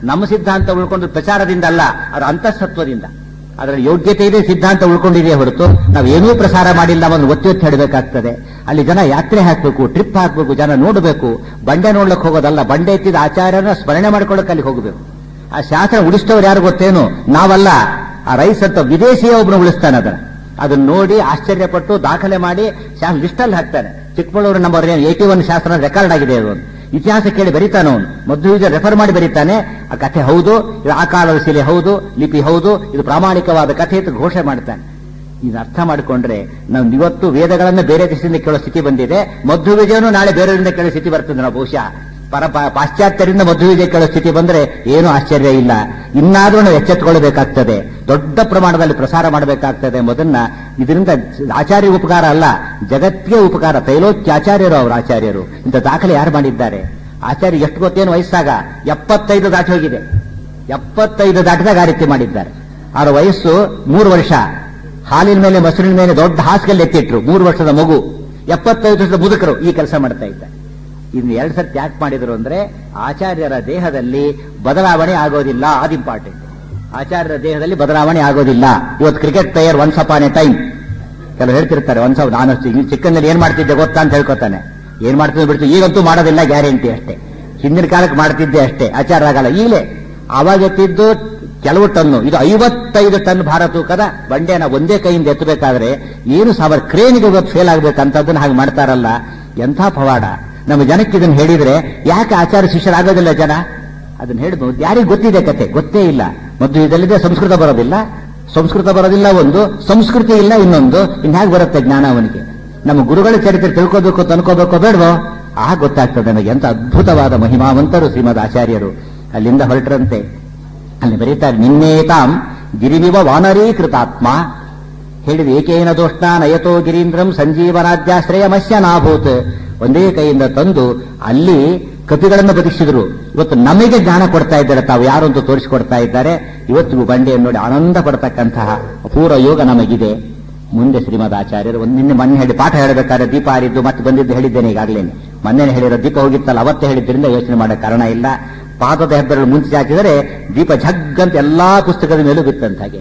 ನಮ್ಮ ಸಿದ್ಧಾಂತ ಉಳ್ಕೊಂಡು ಪ್ರಚಾರದಿಂದ ಅಲ್ಲ ಅದು ಅಂತಃಸತ್ವದಿಂದ ಅದರ ಯೋಗ್ಯತೆ ಇದೆ ಸಿದ್ಧಾಂತ ಉಳ್ಕೊಂಡಿದೆಯೇ ಹೊರತು ನಾವು ಏನೂ ಪ್ರಸಾರ ಮಾಡಿಲ್ಲ ಒಂದು ಒತ್ತಿ ಒತ್ತಿ ಹೇಳಬೇಕಾಗ್ತದೆ ಅಲ್ಲಿ ಜನ ಯಾತ್ರೆ ಹಾಕಬೇಕು ಟ್ರಿಪ್ ಹಾಕಬೇಕು ಜನ ನೋಡಬೇಕು ಬಂಡೆ ನೋಡ್ಲಿಕ್ಕೆ ಹೋಗೋದಲ್ಲ ಬಂಡೆ ಎತ್ತಿದ ಆಚಾರ್ಯನ ಸ್ಮರಣೆ ಮಾಡ್ಕೊಳ್ಳೋಕೆ ಅಲ್ಲಿ ಹೋಗಬೇಕು ಆ ಶಾಸ್ತ್ರ ಉಳಿಸ್ತವ್ರು ಯಾರು ಗೊತ್ತೇನು ನಾವಲ್ಲ ಆ ರೈಸ್ ಅಂತ ವಿದೇಶಿಯ ಒಬ್ಬನು ಉಳಿಸ್ತಾನೆ ಅದನ್ನ ಅದನ್ನ ನೋಡಿ ಆಶ್ಚರ್ಯಪಟ್ಟು ದಾಖಲೆ ಮಾಡಿ ಲಿಸ್ಟಲ್ಲಿ ಹಾಕ್ತಾನೆ ಚಿಕ್ಕಮಗಳೂರು ನಂಬರ್ ಏಟಿ ಒನ್ ಶಾಸ್ತ್ರ ರೆಕಾರ್ಡ್ ಆಗಿದೆ ಅದು ಇತಿಹಾಸ ಕೇಳಿ ಬರೀತಾನೆ ಅವನು ಮಧ್ಯುಜ ರೆಫರ್ ಮಾಡಿ ಬರೀತಾನೆ ಆ ಕಥೆ ಹೌದು ಇದು ಆ ಕಾಲದ ಶಿಲೆ ಹೌದು ಲಿಪಿ ಹೌದು ಇದು ಪ್ರಾಮಾಣಿಕವಾದ ಕಥೆ ಅಂತ ಘೋಷಣೆ ಮಾಡ್ತಾನೆ ಇದು ಅರ್ಥ ಮಾಡಿಕೊಂಡ್ರೆ ನಾವು ಇವತ್ತು ವೇದಗಳನ್ನ ಬೇರೆ ದೇಶದಿಂದ ಕೇಳೋ ಸ್ಥಿತಿ ಬಂದಿದೆ ಮಧ್ಯ ವಿಜಯನು ನಾಳೆ ಬೇರೆಯವರಿಂದ ಕೇಳೋ ಸ್ಥಿತಿ ಬರ್ತದೆ ನಾವು ಬಹುಶಃ ಪರ ಪಾ- ಪಾಶ್ಚಾತ್ಯರಿಂದ ಮಧ್ಯ ವಿಜಯ ಕೇಳೋ ಸ್ಥಿತಿ ಬಂದ್ರೆ ಏನು ಆಶ್ಚರ್ಯ ಇಲ್ಲ ಇನ್ನಾದ್ರೂ ನಾವು ಎಚ್ಚೆತ್ತುಕೊಳ್ಬೇಕಾಗ್ತದೆ ದೊಡ್ಡ ಪ್ರಮಾಣದಲ್ಲಿ ಪ್ರಸಾರ ಮಾಡಬೇಕಾಗ್ತದೆ ಮೊದನ್ನ ಇದರಿಂದ ಆಚಾರ್ಯ ಉಪಕಾರ ಅಲ್ಲ ಜಗತ್ತಿಗೆ ಉಪಕಾರ ತೈಲೋಕ್ಯಾಚಾರ್ಯರು ಅವರು ಆಚಾರ್ಯರು ಇಂಥ ದಾಖಲೆ ಯಾರು ಮಾಡಿದ್ದಾರೆ ಆಚಾರ್ಯ ಎಷ್ಟು ಗೊತ್ತೇನು ವಯಸ್ಸಾಗ ಎಪ್ಪತ್ತೈದು ದಾಟಿ ಹೋಗಿದೆ ಎಪ್ಪತ್ತೈದು ದಾಟಿದಾಗ ಆ ರೀತಿ ಮಾಡಿದ್ದಾರೆ ಅವರ ವಯಸ್ಸು ಮೂರು ವರ್ಷ ಹಾಲಿನ ಮೇಲೆ ಮೊಸರಿನ ಮೇಲೆ ದೊಡ್ಡ ಹಾಸಿಗೆಲ್ಲಿ ಎತ್ತಿಟ್ರು ಮೂರು ವರ್ಷದ ಮಗು ಎಪ್ಪತ್ತೈದು ವರ್ಷದ ಮುದುಕರು ಈ ಕೆಲಸ ಮಾಡ್ತಾ ಇದ್ದಾರೆ ಇನ್ನು ಎರಡು ಸರ್ತಿ ಯಾಕೆ ಮಾಡಿದ್ರು ಅಂದ್ರೆ ಆಚಾರ್ಯರ ದೇಹದಲ್ಲಿ ಬದಲಾವಣೆ ಆಗೋದಿಲ್ಲ ಅದು ಇಂಪಾರ್ಟೆಂಟ್ ಆಚಾರ್ಯರ ದೇಹದಲ್ಲಿ ಬದಲಾವಣೆ ಆಗೋದಿಲ್ಲ ಇವತ್ತು cricket player once upon a time ಕೆಲವು ಹೇಳ್ತಿರ್ತಾರೆ ಒಂದ್ಸ ನಾನು ಚಿ- ಚಿಕ್ಕಂದಲ್ಲಿ ಏನ್ ಮಾಡ್ತಿದ್ದೆ ಗೊತ್ತಾ ಅಂತ ಹೇಳ್ಕೊತಾನೆ ಏನ್ ಮಾಡ್ತಿದ್ದೆ ಬಿಡ್ತು ಈಗಂತೂ ಮಾಡೋದಿಲ್ಲ ಗ್ಯಾರಂಟಿ ಅಷ್ಟೇ ಹಿಂದಿನ ಕಾಲಕ್ಕೆ ಮಾಡ್ತಿದ್ದೆ ಅಷ್ಟೇ ಆಚಾರ ಆಗಲ್ಲ ಈಗಲೇ ಅವಾಗ ಎತ್ತಿದ್ದು ಕೆಲವು ಟನ್ನು ಇದು ಐವತ್ತೈದು ಟನ್ ಭಾರ ತೂಕದ ಬಂಡೆನ ಒಂದೇ ಕೈಯಿಂದ ಎತ್ತಬೇಕಾದ್ರೆ ಏನು ಸಾವಿರ ಕ್ರೇನ್ಗೆ ಫೇಲ್ ಆಗ್ಬೇಕಂತದನ್ನ ಹಾಗೆ ಮಾಡ್ತಾರಲ್ಲ ಎಂಥ ಪವಾಡ ನಮ್ಮ ಜನಕ್ಕೆ ಇದನ್ನ ಹೇಳಿದ್ರೆ ಯಾಕೆ ಆಚಾರ ಶಿಷ್ಯರಾಗೋದಿಲ್ಲ ಜನ ಅದನ್ನ ಹೇಳ್ಬೋದು ಯಾರಿಗೆ ಗೊತ್ತಿದೆ ಕತೆ ಗೊತ್ತೇ ಇಲ್ಲ ಮೊದಲು ಇದಲ್ಲಿದೆ ಸಂಸ್ಕೃತ ಬರೋದಿಲ್ಲ ಸಂಸ್ಕೃತ ಬರೋದಿಲ್ಲ ಒಂದು ಸಂಸ್ಕೃತಿ ಇಲ್ಲ ಇನ್ನೊಂದು ಇನ್ ಹೇಗೆ ಬರುತ್ತೆ ಜ್ಞಾನ ಅವನಿಗೆ ನಮ್ಮ ಗುರುಗಳ ಚರಿತ್ರೆ ತಿಳ್ಕೋಬೇಕು ತನ್ಕೋಬೇಕೋ ಬೇಡವೋ ಆ ಗೊತ್ತಾಗ್ತದೆ ನನಗೆ ಎಂತ ಅದ್ಭುತವಾದ ಮಹಿಮಾವಂತರು ಶ್ರೀಮದ್ ಆಚಾರ್ಯರು ಅಲ್ಲಿಂದ ಹೊರಟ್ರಂತೆ ಅಲ್ಲಿ ಬರೀತಾರೆ ನಿನ್ನೇತಾಂ ಗಿರಿಮಿವ ವಾನರೀಕೃತಾತ್ಮ ಹೇಳಿದ ಏಕೇನ ದೋಷ್ಣ ನಯತೋ ಗಿರೀಂದ್ರಂ ಸಂಜೀವನಾದ್ಯಾಶ್ರಯ ಮತ್ಸ್ಯ ನಾಭೂತ್ ಒಂದೇ ಕೈಯಿಂದ ತಂದು ಅಲ್ಲಿ ಕಪಿಗಳನ್ನು ಬದುಕಿಸಿದ್ರು ಇವತ್ತು ನಮಗೆ ಜ್ಞಾನ ಕೊಡ್ತಾ ಇದ್ದಾರೆ ತಾವು ಯಾರು ಅಂತ ತೋರಿಸಿಕೊಡ್ತಾ ಇದ್ದಾರೆ ಇವತ್ತಿಗೂ ಬಂಡೆಯನ್ನು ನೋಡಿ ಆನಂದ ಪಡ್ತಕ್ಕಂತಹ ಅಪೂರ್ವ ಯೋಗ ನಮಗಿದೆ ಮುಂದೆ ಶ್ರೀಮದ್ ಆಚಾರ್ಯರು ಒಂದು ನಿನ್ನೆ ಮೊನ್ನೆ ಹೇಳಿ ಪಾಠ ಹೇಳಬೇಕಾದ್ರೆ ದೀಪ ಆರಿದ್ದು ಮತ್ತೆ ಬಂದಿದ್ದು ಹೇಳಿದ್ದೇನೆ ಈಗಾಗಲೇ ಮೊನ್ನೆ ಹೇಳಿರೋ ದೀಪ ಹೋಗಿತ್ತಲ್ಲ ಅವತ್ತೇ ಹೇಳಿದ್ರಿಂದ ಯೋಚನೆ ಮಾಡೋ ಕಾರಣ ಇಲ್ಲ ಪಾದದ ಹೆಬ್ಬೆರಳು ಮುಂಚೆ ಹಾಕಿದರೆ ದೀಪ ಝಗ್ಗಂತ ಎಲ್ಲಾ ಪುಸ್ತಕದ ಮೇಲೂ ಬಿತ್ತಂತ ಹಾಗೆ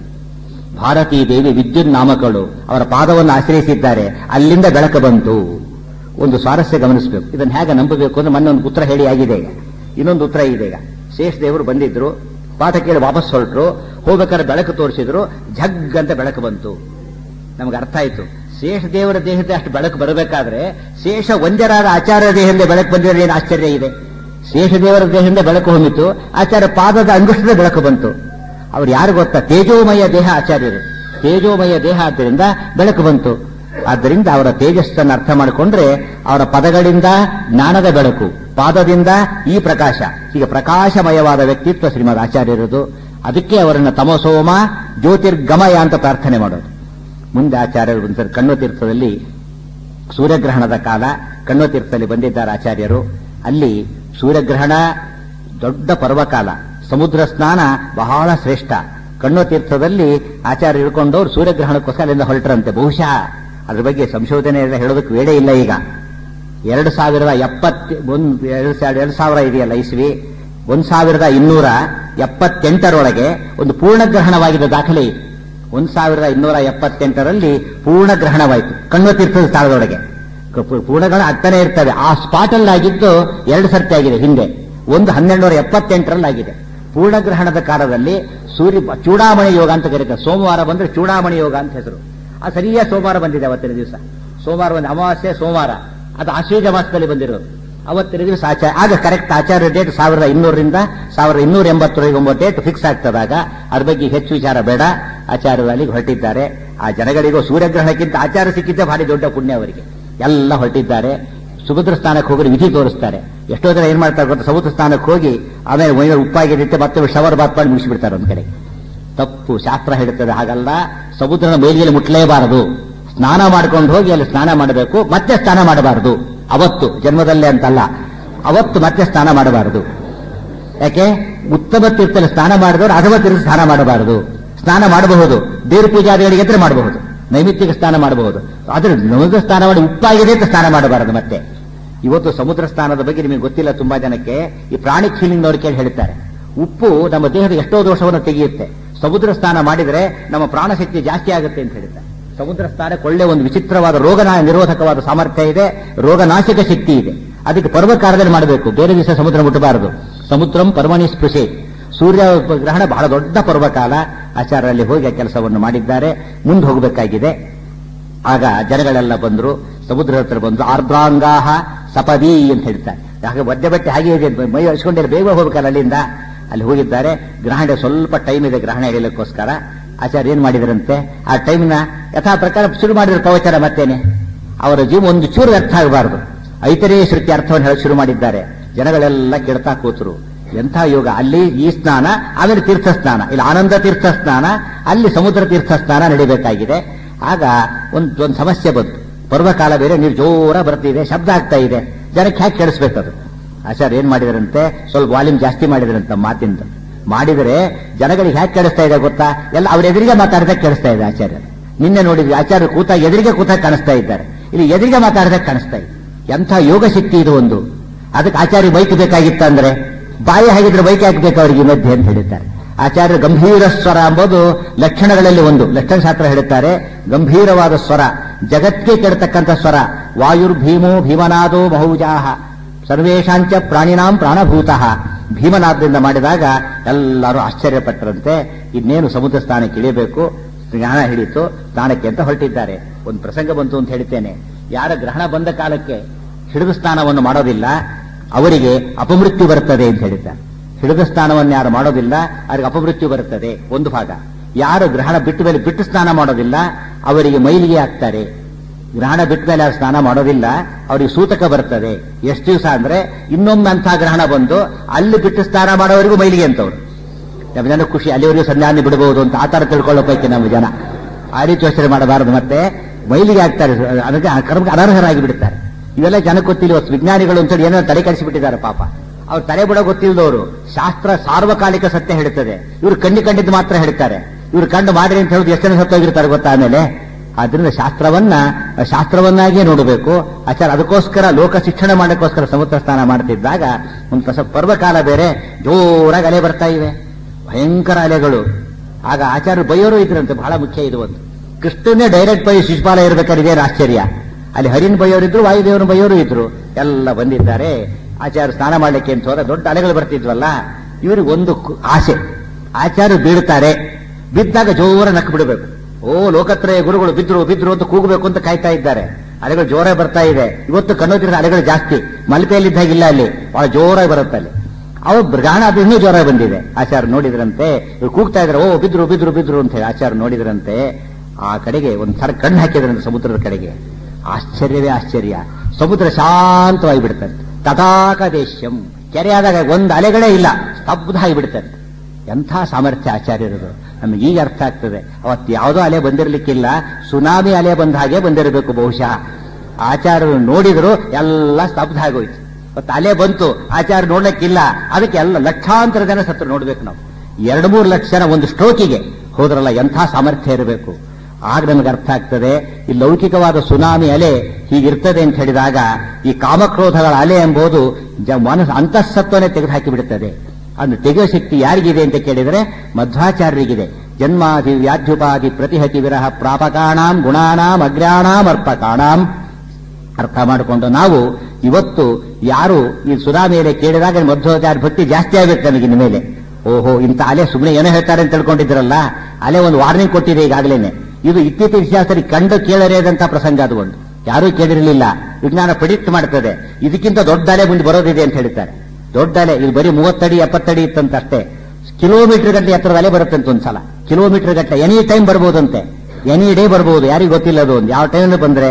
ಭಾರತೀ ದೇವಿ ವಿದ್ಯುತ್ ನಾಮಕಳು ಅವರ ಪಾದವನ್ನು ಆಶ್ರಯಿಸಿದ್ದಾರೆ ಅಲ್ಲಿಂದ ಬೆಳಕು ಬಂತು ಒಂದು ಸ್ವಾರಸ್ಯ ಗಮನಿಸಬೇಕು ಇದನ್ನು ಹೇಗೆ ನಂಬಬೇಕು ಅಂದ್ರೆ ಮೊನ್ನೆ ಒಂದು ಉತ್ತರ ಹೇಳಿ ಆಗಿದೆ ಈಗ ಇನ್ನೊಂದು ಉತ್ತರ ಇದೆ ಈಗ ಶೇಷ ದೇವರು ಬಂದಿದ್ರು ಪಾಠ ಕೇಳಿ ವಾಪಸ್ ಹೊರಟ್ರು ಹೋಗ್ಬೇಕಾದ್ರೆ ಬೆಳಕು ತೋರಿಸಿದ್ರು ಝಗ್ ಅಂತ ಬೆಳಕು ಬಂತು ನಮ್ಗೆ ಅರ್ಥ ಆಯ್ತು ಶೇಷ ದೇವರ ದೇಹದ ಅಷ್ಟು ಬೆಳಕು ಬರಬೇಕಾದ್ರೆ ಶೇಷ ಒಂದರಾದ ಆಚಾರ್ಯ ದೇಹದಿಂದ ಬೆಳಕು ಬಂದಿದ್ರೆ ಏನು ಆಶ್ಚರ್ಯ ಇದೆ ಶೇಷ ದೇವರ ದೇಹದಿಂದ ಬೆಳಕು ಹೊಂದಿತು ಆಚಾರ್ಯ ಪಾದದ ಅಂಗುಷ್ಟದ ಬೆಳಕು ಬಂತು ಅವ್ರು ಯಾರು ಗೊತ್ತಾ ತೇಜೋಮಯ ದೇಹ ಆಚಾರ್ಯರು ತೇಜೋಮಯ ದೇಹ ಆದ್ದರಿಂದ ಬೆಳಕು ಬಂತು ಆದ್ದರಿಂದ ಅವರ ತೇಜಸ್ಸನ್ನು ಅರ್ಥ ಮಾಡಿಕೊಂಡ್ರೆ ಅವರ ಪದಗಳಿಂದ ಜ್ಞಾನದ ಬೆಳಕು ಪಾದದಿಂದ ಈ ಪ್ರಕಾಶ ಈಗ ಪ್ರಕಾಶಮಯವಾದ ವ್ಯಕ್ತಿತ್ವ ಶ್ರೀಮದ್ ಆಚಾರ್ಯರದು ಅದಕ್ಕೆ ಅವರನ್ನ ತಮಸೋಮ ಜ್ಯೋತಿರ್ಗಮಯ ಅಂತ ಪ್ರಾರ್ಥನೆ ಮಾಡೋದು ಮುಂದೆ ಆಚಾರ್ಯರು ಒಂದ್ಸರಿ ಕಣ್ಣು ತೀರ್ಥದಲ್ಲಿ ಸೂರ್ಯಗ್ರಹಣದ ಕಾಲ ಕಣ್ಣು ತೀರ್ಥದಲ್ಲಿ ಬಂದಿದ್ದಾರೆ ಆಚಾರ್ಯರು ಅಲ್ಲಿ ಸೂರ್ಯಗ್ರಹಣ ದೊಡ್ಡ ಪರ್ವಕಾಲ ಸಮುದ್ರ ಸ್ನಾನ ಬಹಳ ಶ್ರೇಷ್ಠ ಕಣ್ಣು ತೀರ್ಥದಲ್ಲಿ ಆಚಾರ್ಯ ಇಳ್ಕೊಂಡವ್ರು ಸೂರ್ಯಗ್ರಹಣಕ್ಕೋಸ್ಕರ ಅಲ್ಲಿಂದ ಹೊರಟ್ರಂತೆ ಬಹುಶಃ ಅದ್ರ ಬಗ್ಗೆ ಸಂಶೋಧನೆ ಎಲ್ಲ ಹೇಳೋದಕ್ಕೆ ವೇಳೆ ಇಲ್ಲ ಈಗ ಎರಡು ಸಾವಿರದ ಎಪ್ಪತ್ತ ಒಂದು ಎರಡು ಸಾವಿರ ಎರಡು ಸಾವಿರ ಇದೆಯಲ್ಲ ಇಸ್ವಿ ಒಂದ್ ಸಾವಿರದ ಇನ್ನೂರ ಎಪ್ಪತ್ತೆಂಟರೊಳಗೆ ಒಂದು ಪೂರ್ಣಗ್ರಹಣವಾಗಿದ್ದ ದಾಖಲೆ ಇದೆ ಒಂದ್ ಸಾವಿರದ ಇನ್ನೂರ ಎಪ್ಪತ್ತೆಂಟರಲ್ಲಿ ಪೂರ್ಣ ಗ್ರಹಣವಾಯಿತು ಕಣ್ಣು ತೀರ್ಥದ ಸ್ಥಳದೊಳಗೆ ಕ- ಪೂ- ಪೂರ್ಣಗ್ರಹಣ ಆಗ್ತಾನೆ ಇರ್ತದೆ ಆ ಸ್ಪಾಟ್ ಅಲ್ಲಿ ಆಗಿದ್ದು ಎರಡು ಸರ್ತಿ ಆಗಿದೆ ಹಿಂದೆ ಒಂದು ಹನ್ನೆರಡುನೂರ ಎಪ್ಪತ್ತೆಂಟರಲ್ಲಿ ಆಗಿದೆ ಪೂರ್ಣಗ್ರಹಣದ ಕಾಲದಲ್ಲಿ ಸೂರ್ಯ ಚೂಡಾಮಣಿ ಯೋಗ ಅಂತ ಕರೀತಾರೆ ಸೋಮವಾರ ಬಂದ್ರೆ ಚೂಡಾಮಣಿ ಯೋಗ ಅಂತ ಹೆಸರು ಆ ಸರಿಯಾದ ಸೋಮವಾರ ಬಂದಿದೆ ಅವತ್ತಿನ ದಿವಸ ಸೋಮವಾರ ಒಂದು ಅಮಾವಾಸ್ಯೆ ಸೋಮವಾರ ಅದು ಆಶ್ವೇಜ ಮಾಸದಲ್ಲಿ ಬಂದಿರೋದು ಅವತ್ತಿನ ದಿವಸ ಆಚಾರ ಆಗ ಕರೆಕ್ಟ್ ಆಚಾರ್ಯ ಡೇಟ್ ಸಾವಿರದ ಇನ್ನೂರರಿಂದ ಸಾವಿರದ ಇನ್ನೂರ ಎಂಬತ್ತರವರೆಗೆ ಒಂಬತ್ತು ಡೇಟ್ ಫಿಕ್ಸ್ ಆಗ್ತದಾಗ ಅದ್ರ ಬಗ್ಗೆ ಹೆಚ್ಚು ವಿಚಾರ ಬೇಡ ಆಚಾರ್ಯರು ಅಲ್ಲಿಗೆ ಹೊರಟಿದ್ದಾರೆ ಆ ಜನಗಳಿಗೂ ಸೂರ್ಯಗ್ರಹಣಕ್ಕಿಂತ ಆಚಾರ ಸಿಕ್ಕಿದ್ದೇ ಭಾರಿ ದೊಡ್ಡ ಪುಣ್ಯ ಅವರಿಗೆ ಎಲ್ಲ ಹೊರಟಿದ್ದಾರೆ ಸಮುದ್ರ ಸ್ನಾನಕ್ಕೆ ಹೋಗಿ ವಿಧಿ ತೋರಿಸ್ತಾರೆ ಎಷ್ಟೋ ಜನ ಏನ್ ಮಾಡ್ತಾರೆ ಗೊತ್ತಾ ಸಮುದ್ರ ಸ್ನಾನಕ್ಕೆ ಹೋಗಿ ಆಮೇಲೆ ಮೈ ಉಪ್ಪಾಗಿರುತ್ತೆ ಮತ್ತೆ ಶವರ್ ಬಾತ್ ಮಾಡಿ ಮುಗಿಸಿಬಿಡ್ತಾರೆ ಒಂದ್ ಕಡೆ ತಪ್ಪು ಶಾಸ್ತ್ರ ಹೇಳುತ್ತದೆ ಹಾಗಲ್ಲ ಸಮುದ್ರನ ಮೈಲಿಗೆಯಲ್ಲಿ ಮುಟ್ಲೇಬಾರದು ಸ್ನಾನ ಮಾಡ್ಕೊಂಡು ಹೋಗಿ ಅಲ್ಲಿ ಸ್ನಾನ ಮಾಡಬೇಕು ಮತ್ತೆ ಸ್ನಾನ ಮಾಡಬಾರದು ಅವತ್ತು ಜನ್ಮದಲ್ಲೇ ಅಂತಲ್ಲ ಅವತ್ತು ಮತ್ತೆ ಸ್ನಾನ ಮಾಡಬಾರದು ಯಾಕೆ ಉತ್ತಮ ತೀರ್ಥದಲ್ಲಿ ಸ್ನಾನ ಮಾಡಿದವರು ಅಧಮ ತೀರ್ಥ ಸ್ನಾನ ಮಾಡಬಾರದು ಸ್ನಾನ ಮಾಡಬಹುದು ದೇವ್ರ ಪೂಜಾದಿಗಳಿಗೆ ಇದ್ರೆ ಮಾಡಬಹುದು ನೈಮಿತ್ತಿಕ ಸ್ನಾನ ಮಾಡಬಹುದು ಆದ್ರೆ ಸಮುದ್ರ ಸ್ನಾನ ಮಾಡಿ ಉಪ್ಪಾಗಿದೆ ಅಂತ ಸ್ನಾನ ಮಾಡಬಾರದು ಮತ್ತೆ ಇವತ್ತು ಸಮುದ್ರ ಸ್ನಾನದ ಬಗ್ಗೆ ನಿಮಗೆ ಗೊತ್ತಿಲ್ಲ ತುಂಬಾ ಜನಕ್ಕೆ ಈ ಪ್ರಾಣಿ ಕ್ಲೀನಿಂಗ್ ಅವ್ರು ಕೇಳಿ ಹೇಳ್ತಾರೆ ಉಪ್ಪು ನಮ್ಮ ದೇಹದ ಎಷ್ಟೋ ದೋಷವನ್ನು ತೆಗೆಯುತ್ತೆ ಸಮುದ್ರ ಸ್ನಾನ ಮಾಡಿದರೆ ನಮ್ಮ ಪ್ರಾಣಶಕ್ತಿ ಜಾಸ್ತಿ ಆಗುತ್ತೆ ಅಂತ ಹೇಳ್ತಾರೆ ಸಮುದ್ರ ಸ್ನಾನಕ್ಕೆ ಒಳ್ಳೆ ಒಂದು ವಿಚಿತ್ರವಾದ ರೋಗ ನಿರೋಧಕವಾದ ಸಾಮರ್ಥ್ಯ ಇದೆ ರೋಗನಾಶಕ ಶಕ್ತಿ ಇದೆ ಅದಕ್ಕೆ ಪರ್ವಕಾಲದಲ್ಲಿ ಮಾಡಬೇಕು ಬೇರೆ ದಿವಸ ಸಮುದ್ರ ಮುಟ್ಟಬಾರದು ಸಮುದ್ರಂ ಪರ್ವಣಿ ಸ್ಪೃಶೆ ಸೂರ್ಯ ಗ್ರಹಣ ಬಹಳ ದೊಡ್ಡ ಪರ್ವಕಾಲ ಆಚಾರ್ಯರಲ್ಲಿ ಹೋಗಿ ಆ ಕೆಲಸವನ್ನು ಮಾಡಿದ್ದಾರೆ ಮುಂದೆ ಹೋಗಬೇಕಾಗಿದೆ ಆಗ ಜನಗಳೆಲ್ಲ ಬಂದ್ರು ಸಮುದ್ರ ಹತ್ರ ಬಂದ್ರು ಆರ್ದ್ರಾಂಗಾಹ ಸಪದಿ ಅಂತ ಹೇಳ್ತಾರೆ ಯಾಕೆ ಒದ್ದೆ ಬಟ್ಟೆ ಹಾಗೆ ಇದೆ ಮೈ ಹಚ್ಕೊಂಡಿಲ್ಲ ಬೇಗ ಹೋಗ್ಬೇಕಲ್ಲ ಅಲ್ಲಿಂದ ಅಲ್ಲಿ ಹೋಗಿದ್ದಾರೆ ಗ್ರಹಣ ಸ್ವಲ್ಪ ಟೈಮ್ ಇದೆ ಗ್ರಹಣ ಹಿಡಿಯಲಿಕ್ಕೋಸ್ಕರ ಆಚಾರ್ಯ ಏನ್ ಮಾಡಿದ್ರಂತೆ ಆ ಟೈಮ್ನ ಯಥಾ ಪ್ರಕಾರ ಶುರು ಮಾಡಿದ್ರು ಪ್ರವಚನ ಮತ್ತೇನೆ ಅವರ ಜೀವ ಒಂದು ಚೂರು ವ್ಯರ್ಥ ಆಗಬಾರದು ಐತರೇ ಶ್ರುತಿ ಅರ್ಥವನ್ನು ಹೇಳಕ್ ಶುರು ಮಾಡಿದ್ದಾರೆ ಜನಗಳೆಲ್ಲ ಕೆಡ್ತಾ ಕೂತರು ಎಂಥ ಯೋಗ ಅಲ್ಲಿ ಈ ಸ್ನಾನ ಆಮೇಲೆ ತೀರ್ಥ ಸ್ನಾನ ಇಲ್ಲಿ ಆನಂದ ತೀರ್ಥ ಸ್ನಾನ ಅಲ್ಲಿ ಸಮುದ್ರ ತೀರ್ಥ ಸ್ನಾನ ನಡೀಬೇಕಾಗಿದೆ ಆಗ ಒಂದು ಒಂದು ಸಮಸ್ಯೆ ಬಂತು ಪರ್ವಕಾಲ ಬೇರೆ ನೀರು ಜೋರ ಬರ್ತಿದೆ ಶಬ್ದ ಆಗ್ತಾ ಇದೆ ಜನಕ್ಕೆ ಹ್ಯಾಕ್ ಕೇಳಿಸ್ಬೇಕದು ಆಚಾರ್ಯ ಏನ್ ಮಾಡಿದ್ರಂತೆ ಸ್ವಲ್ಪ ವಾಲ್ಯೂಮ್ ಜಾಸ್ತಿ ಮಾಡಿದ್ರಂತ ಮಾತಿಂದ ಮಾಡಿದರೆ ಜನಗಳಿಗೆ ಹ್ಯಾಕ್ ಕೇಳಿಸ್ತಾ ಇದೆ ಗೊತ್ತಾ ಎಲ್ಲ ಅವ್ರ ಎದುರಿಗೆ ಮಾತಾಡಿದಾಗ ಕೇಳಿಸ್ತಾ ಇದೆ ಆಚಾರ್ಯ ನಿನ್ನೆ ನೋಡಿದ್ವಿ ಆಚಾರ್ಯ ಕೂತ ಎದುರಿಗೆ ಕೂತ ಕಾಣಿಸ್ತಾ ಇದ್ದಾರೆ ಇಲ್ಲಿ ಎದುರಿಗೆ ಮಾತಾಡಿದಾಗ ಕಾಣಿಸ್ತಾ ಇದೆ ಎಂಥ ಯೋಗ ಶಕ್ತಿ ಇದು ಒಂದು ಅದಕ್ಕೆ ಆಚಾರ್ಯ ಬೈಕ್ ಬೇಕಾಗಿತ್ತ ಅಂದ್ರೆ ಬಾಯಿ ಹಾಗಿದ್ರೆ ಬೈಕ್ ಹಾಕಬೇಕು ಅವರಿಗೆ ಈ ಮಧ್ಯೆ ಅಂತ ಹೇಳಿದ್ದಾರೆ ಆಚಾರ್ಯ ಗಂಭೀರ ಸ್ವರ ಎಂಬುದು ಲಕ್ಷಣಗಳಲ್ಲಿ ಒಂದು ಲಕ್ಷಣಶಾಸ್ತ್ರ ಹೇಳುತ್ತಾರೆ ಗಂಭೀರವಾದ ಸ್ವರ ಜಗತ್ಗೆ ಕೆಡತಕ್ಕಂಥ ಸ್ವರ ವಾಯುರ್ ಭೀಮೋ ಭೀಮನಾದೋ ಬಹುಜಾಹ ಸರ್ವೇಶಾಂಚ ಪ್ರಾಣಿನಾಂ ಪ್ರಾಣಭೂತಃ ಭೀಮನಾದ್ರಿಂದ ಮಾಡಿದಾಗ ಎಲ್ಲರೂ ಆಶ್ಚರ್ಯಪಟ್ಟರಂತೆ ಇನ್ನೇನು ಸಮುದ್ರ ಸ್ಥಾನಕ್ಕೆ ಇಳಿಯಬೇಕು ಜ್ಞಾನ ಹಿಡಿತು ಸ್ನಾನಕ್ಕೆ ಅಂತ ಹೊರಟಿದ್ದಾರೆ ಒಂದು ಪ್ರಸಂಗ ಬಂತು ಅಂತ ಹೇಳ್ತೇನೆ ಯಾರ ಗ್ರಹಣ ಬಂದ ಕಾಲಕ್ಕೆ ಹಿಡಿದು ಸ್ನಾನವನ್ನು ಮಾಡೋದಿಲ್ಲ ಅವರಿಗೆ ಅಪಮೃತ್ಯು ಬರುತ್ತದೆ ಅಂತ ಹೇಳಿದ್ದಾರೆ ಹಿಡಿದ ಸ್ನಾನವನ್ನು ಯಾರು ಮಾಡೋದಿಲ್ಲ ಅವರಿಗೆ ಅಪಮೃತ್ಯು ಬರುತ್ತದೆ ಒಂದು ಭಾಗ ಯಾರು ಗ್ರಹಣ ಬಿಟ್ಟ ಮೇಲೆ ಬಿಟ್ಟು ಸ್ನಾನ ಮಾಡೋದಿಲ್ಲ ಅವರಿಗೆ ಮೈಲಿಗೆ ಆಗ್ತಾರೆ ಗ್ರಹಣ ಬಿಟ್ಟ ಮೇಲೆ ಯಾರು ಸ್ನಾನ ಮಾಡೋದಿಲ್ಲ ಅವರಿಗೆ ಸೂತಕ ಬರ್ತದೆ ಎಷ್ಟು ದಿವಸ ಅಂದ್ರೆ ಇನ್ನೊಮ್ಮೆ ಅಂತ ಗ್ರಹಣ ಬಂದು ಅಲ್ಲಿ ಬಿಟ್ಟು ಸ್ನಾನ ಮಾಡೋವರೆಗೂ ಮೈಲಿಗೆ ಅಂತವ್ರು ನಮ್ಮ ಜನ ಖುಷಿ ಅಲ್ಲಿವರೆಗೂ ಸಂಧಾನ ಬಿಡಬಹುದು ಅಂತ ಆ ತರ ತಿಳ್ಕೊಳ್ಳೋ ಪೈಕಿ ನಮ್ಮ ಜನ ಆ ರೀತಿ ಯೋಚನೆ ಮಾಡಬಾರದು ಮತ್ತೆ ಮೈಲಿಗೆ ಆಗ್ತಾರೆ ಅದಕ್ಕೆ ಆ ಕರ್ಮಕ್ಕೆ ಅನರ್ಹರಾಗಿ ಬಿಡ್ತಾರೆ ಇವೆಲ್ಲ ಜನಕ್ಕೆ ಗೊತ್ತಿಲ್ಲ ಇವತ್ತು ವಿಜ್ಞಾನಿಗಳು ಅಂತೇಳಿ ಏನೋ ತಲೆ ಕಡಿಸಿಬಿಟ್ಟಿದ್ದಾರೆ ಪಾಪ ಅವ್ರು ತಲೆ ಬಿಡೋ ಗೊತ್ತಿಲ್ಲದವರು ಶಾಸ್ತ್ರ ಸಾರ್ವಕಾಲಿಕ ಸತ್ಯ ಹೇಳುತ್ತದೆ ಇವರು ಕಣ್ಣಿ ಕಂಡಿದ್ದು ಮಾತ್ರ ಹೇಳ್ತಾರೆ ಇವ್ರು ಕಂಡು ಮಾಡ್ರಿ ಅಂತ ಹೇಳೋದು ಎಷ್ಟು ಜನ ಸತ್ತೋಗಿರ್ತಾರೆ ಗೊತ್ತಾ ಆಮೇಲೆ ಆದ್ರಿಂದ ಶಾಸ್ತ್ರವನ್ನ ಶಾಸ್ತ್ರವನ್ನಾಗಿಯೇ ನೋಡಬೇಕು ಆಚಾರ ಅದಕ್ಕೋಸ್ಕರ ಲೋಕ ಶಿಕ್ಷಣ ಮಾಡಕ್ಕೋಸ್ಕರ ಸಮುದ್ರ ಸ್ನಾನ ಮಾಡ್ತಿದ್ದಾಗ ಒಂದು ಪ್ರಸ ಪರ್ವಕಾಲ ಬೇರೆ ಜೋರಾಗಿ ಅಲೆ ಬರ್ತಾ ಇವೆ ಭಯಂಕರ ಅಲೆಗಳು ಆಗ ಆಚಾರ್ಯ ಬೈಯೋರು ಇದ್ರಂತೆ ಬಹಳ ಮುಖ್ಯ ಇದು ಒಂದು ಕೃಷ್ಣನೇ ಡೈರೆಕ್ಟ್ ಬೈ ಶಿಶುಪಾಲ ಇರ್ಬೇಕಾದ್ರೆ ಇದೇನು ಆಶ್ಚರ್ಯ ಅಲ್ಲಿ ಹರಿನ್ ಬೈಯೋರಿದ್ರು ವಾಯುದೇವನ ಬೈಯೋರು ಇದ್ರು ಎಲ್ಲ ಬಂದಿದ್ದಾರೆ ಆಚಾರ್ಯ ಸ್ನಾನ ಮಾಡ್ಲಿಕ್ಕೆ ಅಂತ ಹೋದ ದೊಡ್ಡ ಅಲೆಗಳು ಬರ್ತಿದ್ವಲ್ಲ ಇವ್ರಿಗೆ ಒಂದು ಕು- ಆಸೆ ಆಚಾರ್ಯ ಬೀಳ್ತಾರೆ ಬಿದ್ದಾಗ ಜೋರ ನಕ್ಕು ಬಿಡಬೇಕು ಓ ಲೋಕತ್ರಯ ಗುರುಗಳು ಬಿದ್ರು ಬಿದ್ರು ಅಂತ ಕೂಗಬೇಕು ಅಂತ ಕಾಯ್ತಾ ಇದ್ದಾರೆ ಅಲೆಗಳು ಜೋರ ಬರ್ತಾ ಇದೆ ಇವತ್ತು ಕಣ್ಣೋತಿರ ಅಲೆಗಳು ಜಾಸ್ತಿ ಮಲ್ಪೆಯಲ್ಲಿದ್ದಾಗಿಲ್ಲ ಅಲ್ಲಿ ಬಹಳ ಜೋರಾಗಿ ಬರುತ್ತೆ ಅಲ್ಲಿ ಅವ್ರು ಗ್ರಹಣ ಅದು ಇನ್ನೂ ಜ್ವರ ಬಂದಿದೆ ಆಚಾರ್ಯ ನೋಡಿದ್ರಂತೆ ಇವ್ರು ಕೂಗ್ತಾ ಇದ್ರೆ ಓ ಬಿದ್ರು ಬಿದ್ರು ಬಿದ್ರು ಅಂತ ಹೇಳಿ ಆಚಾರ್ಯ ನೋಡಿದ್ರಂತೆ ಆ ಕಡೆಗೆ ಒಂದ್ ಸರ ಕಣ್ಣು ಹಾಕಿದ್ರಂತೆ ಸಮುದ್ರದ ಕಡೆಗೆ ಆಶ್ಚರ್ಯವೇ ಆಶ್ಚರ್ಯ ಸಮುದ್ರ ಶಾಂತವಾಗಿ ಬಿಡ್ತದೆ ತಥಾಕ ದೇಶ್ಯಂ ಕೆರೆ ಆದಾಗ ಒಂದು ಅಲೆಗಳೇ ಇಲ್ಲ ಸ್ತಬ್ಧ ಆಗಿಬಿಡ್ತದೆ ಎಂಥ ಸಾಮರ್ಥ್ಯ ಆಚಾರ್ಯರದು ನಮಗೆ ಈಗ ಅರ್ಥ ಆಗ್ತದೆ ಅವತ್ತು ಯಾವುದೋ ಅಲೆ ಬಂದಿರಲಿಕ್ಕಿಲ್ಲ ಸುನಾಮಿ ಅಲೆ ಬಂದ ಹಾಗೆ ಬಂದಿರಬೇಕು ಬಹುಶಃ ಆಚಾರ್ಯರು ನೋಡಿದ್ರು ಎಲ್ಲ ಸ್ತಬ್ಧ ಆಗೋಯ್ತು ಇವತ್ತು ಅಲೆ ಬಂತು ಆಚಾರ್ಯ ನೋಡ್ಲಿಕ್ಕಿಲ್ಲ ಅದಕ್ಕೆ ಎಲ್ಲ ಲಕ್ಷಾಂತರ ಜನ ಸತ್ತು ನೋಡ್ಬೇಕು ನಾವು ಎರಡು ಮೂರು ಲಕ್ಷ ಜನ ಒಂದು ಸ್ಟ್ರೋಕಿಗೆ ಹೋದ್ರಲ್ಲ ಎಂಥ ಸಾಮರ್ಥ್ಯ ಇರಬೇಕು ಆಗ ನಮಗೆ ಅರ್ಥ ಆಗ್ತದೆ ಈ ಲೌಕಿಕವಾದ ಸುನಾಮಿ ಅಲೆ ಹೀಗಿರ್ತದೆ ಅಂತ ಹೇಳಿದಾಗ ಈ ಕಾಮಕ್ರೋಧಗಳ ಅಲೆ ಎಂಬುದು ಜ ಮನಸ್ಸು ಅಂತಃಸತ್ವನೇ ತೆಗೆದುಹಾಕಿ ಬಿಡುತ್ತದೆ ಅದು ತೆಗೆಯುವ ಶಕ್ತಿ ಯಾರಿಗಿದೆ ಅಂತ ಕೇಳಿದರೆ ಮಧ್ವಾಚಾರ್ಯರಿಗಿದೆ ಜನ್ಮಾದಿ ವ್ಯಾಧ್ಯುಪಾದಿ ಪ್ರತಿಹತಿ ವಿರಹ ಪ್ರಾಪಕಾಣಾಂ ಗುಣಾನಾಂ ಅಗ್ರಾಣಾಂ ಅರ್ಪಕಾಣಾಂ ಅರ್ಥ ಮಾಡಿಕೊಂಡು ನಾವು ಇವತ್ತು ಯಾರು ಈ ಸುನಾಮಿಯಲ್ಲಿ ಕೇಳಿದಾಗ ಮಧ್ವಾಚಾರ್ಯ ಭಕ್ತಿ ಜಾಸ್ತಿ ಆಗ್ಬೇಕು ನಮಗೆ ಇನ್ನು ಮೇಲೆ ಓಹೋ ಇಂಥ ಅಲೆ ಸುಮ್ಮನೆ ಏನೋ ಹೇಳ್ತಾರೆ ಅಂತ ತಿಳ್ಕೊಂಡಿದ್ರಲ್ಲ ಅಲೆ ಒಂದು ವಾರ್ನಿಂಗ್ ಕೊಟ್ಟಿದೆ ಈಗಾಗಲೇನೆ ಇದು ಇತ್ತೀಚಿನ ಇತಿಹಾಸದಲ್ಲಿ ಕಂಡು ಕೇಳರೇದಂತ ಪ್ರಸಂಗ ಅದು ಒಂದು ಯಾರೂ ಕೇಳಿರಲಿಲ್ಲ ವಿಜ್ಞಾನ ಪ್ರಿಡಿಕ್ಟ್ ಮಾಡ್ತದೆ ಇದಕ್ಕಿಂತ ದೊಡ್ಡ ಅಲೆ ಮುಂದೆ ಬರೋದಿದೆ ಅಂತ ಹೇಳ್ತಾರೆ ದೊಡ್ಡ ಅಲೆ ಇದು ಬರೀ ಮೂವತ್ತಡಿ ಎಪ್ಪತ್ತಡಿ ಇತ್ತಂತ ಅಷ್ಟೇ ಕಿಲೋಮೀಟರ್ ಗಟ್ಟಲೆ ಎತ್ತರದ ಅಲೆ ಬರುತ್ತಂತ ಒಂದ್ಸಲ ಕಿಲೋಮೀಟರ್ ಗಟ್ಟಲೆ ಎನಿ ಟೈಮ್ ಬರ್ಬೋದಂತೆ ಎನಿ ಡೇ ಬರ್ಬೋದು ಯಾರಿಗೂ ಗೊತ್ತಿಲ್ಲ ಅದು ಒಂದು ಯಾವ ಟೈಮ್ ಬಂದ್ರೆ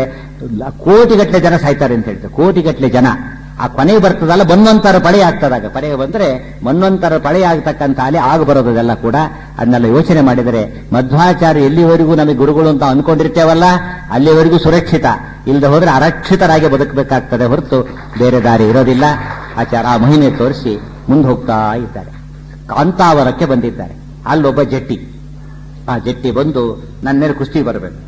ಕೋಟಿ ಗಟ್ಟಲೆ ಜನ ಸಾಯ್ತಾರೆ ಅಂತ ಹೇಳ್ತಾರೆ ಕೋಟಿ ಗಟ್ಟಲೆ ಜನ ಆ ಕೊನೆಗೆ ಬರ್ತದಲ್ಲ ಮನ್ವಂತರ ಪಡೆ ಆಗ್ತದಾಗ ಪಡೆಗೆ ಬಂದ್ರೆ ಮನ್ವಂತರ ಪಡೆ ಆಗ್ತಕ್ಕಂಥ ಅಲೆ ಆಗ ಬರೋದೆಲ್ಲ ಕೂಡ ಅದನ್ನೆಲ್ಲ ಯೋಚನೆ ಮಾಡಿದರೆ ಮಧ್ವಾಚಾರ್ಯ ಎಲ್ಲಿವರೆಗೂ ನಮಗೆ ಗುರುಗಳು ಅಂತ ಅನ್ಕೊಂಡಿರ್ತೇವಲ್ಲ ಅಲ್ಲಿವರೆಗೂ ಸುರಕ್ಷಿತ ಇಲ್ಲದೆ ಹೋದ್ರೆ ಅರಕ್ಷಿತರಾಗಿ ಬದುಕಬೇಕಾಗ್ತದೆ ಹೊರತು ಬೇರೆ ದಾರಿ ಇರೋದಿಲ್ಲ ಆಚಾರ ಆ ಮಹಿಮೆ ತೋರಿಸಿ ಮುಂದೆ ಹೋಗ್ತಾ ಇದ್ದಾರೆ ಕಾಂತಾವರಕ್ಕೆ ಬಂದಿದ್ದಾರೆ ಅಲ್ಲೊಬ್ಬ ಜಟ್ಟಿ ಆ ಜಟ್ಟಿ ಬಂದು ನನ್ನ ಮೇಲೆ ಕುಸ್ತಿ ಬರಬೇಕು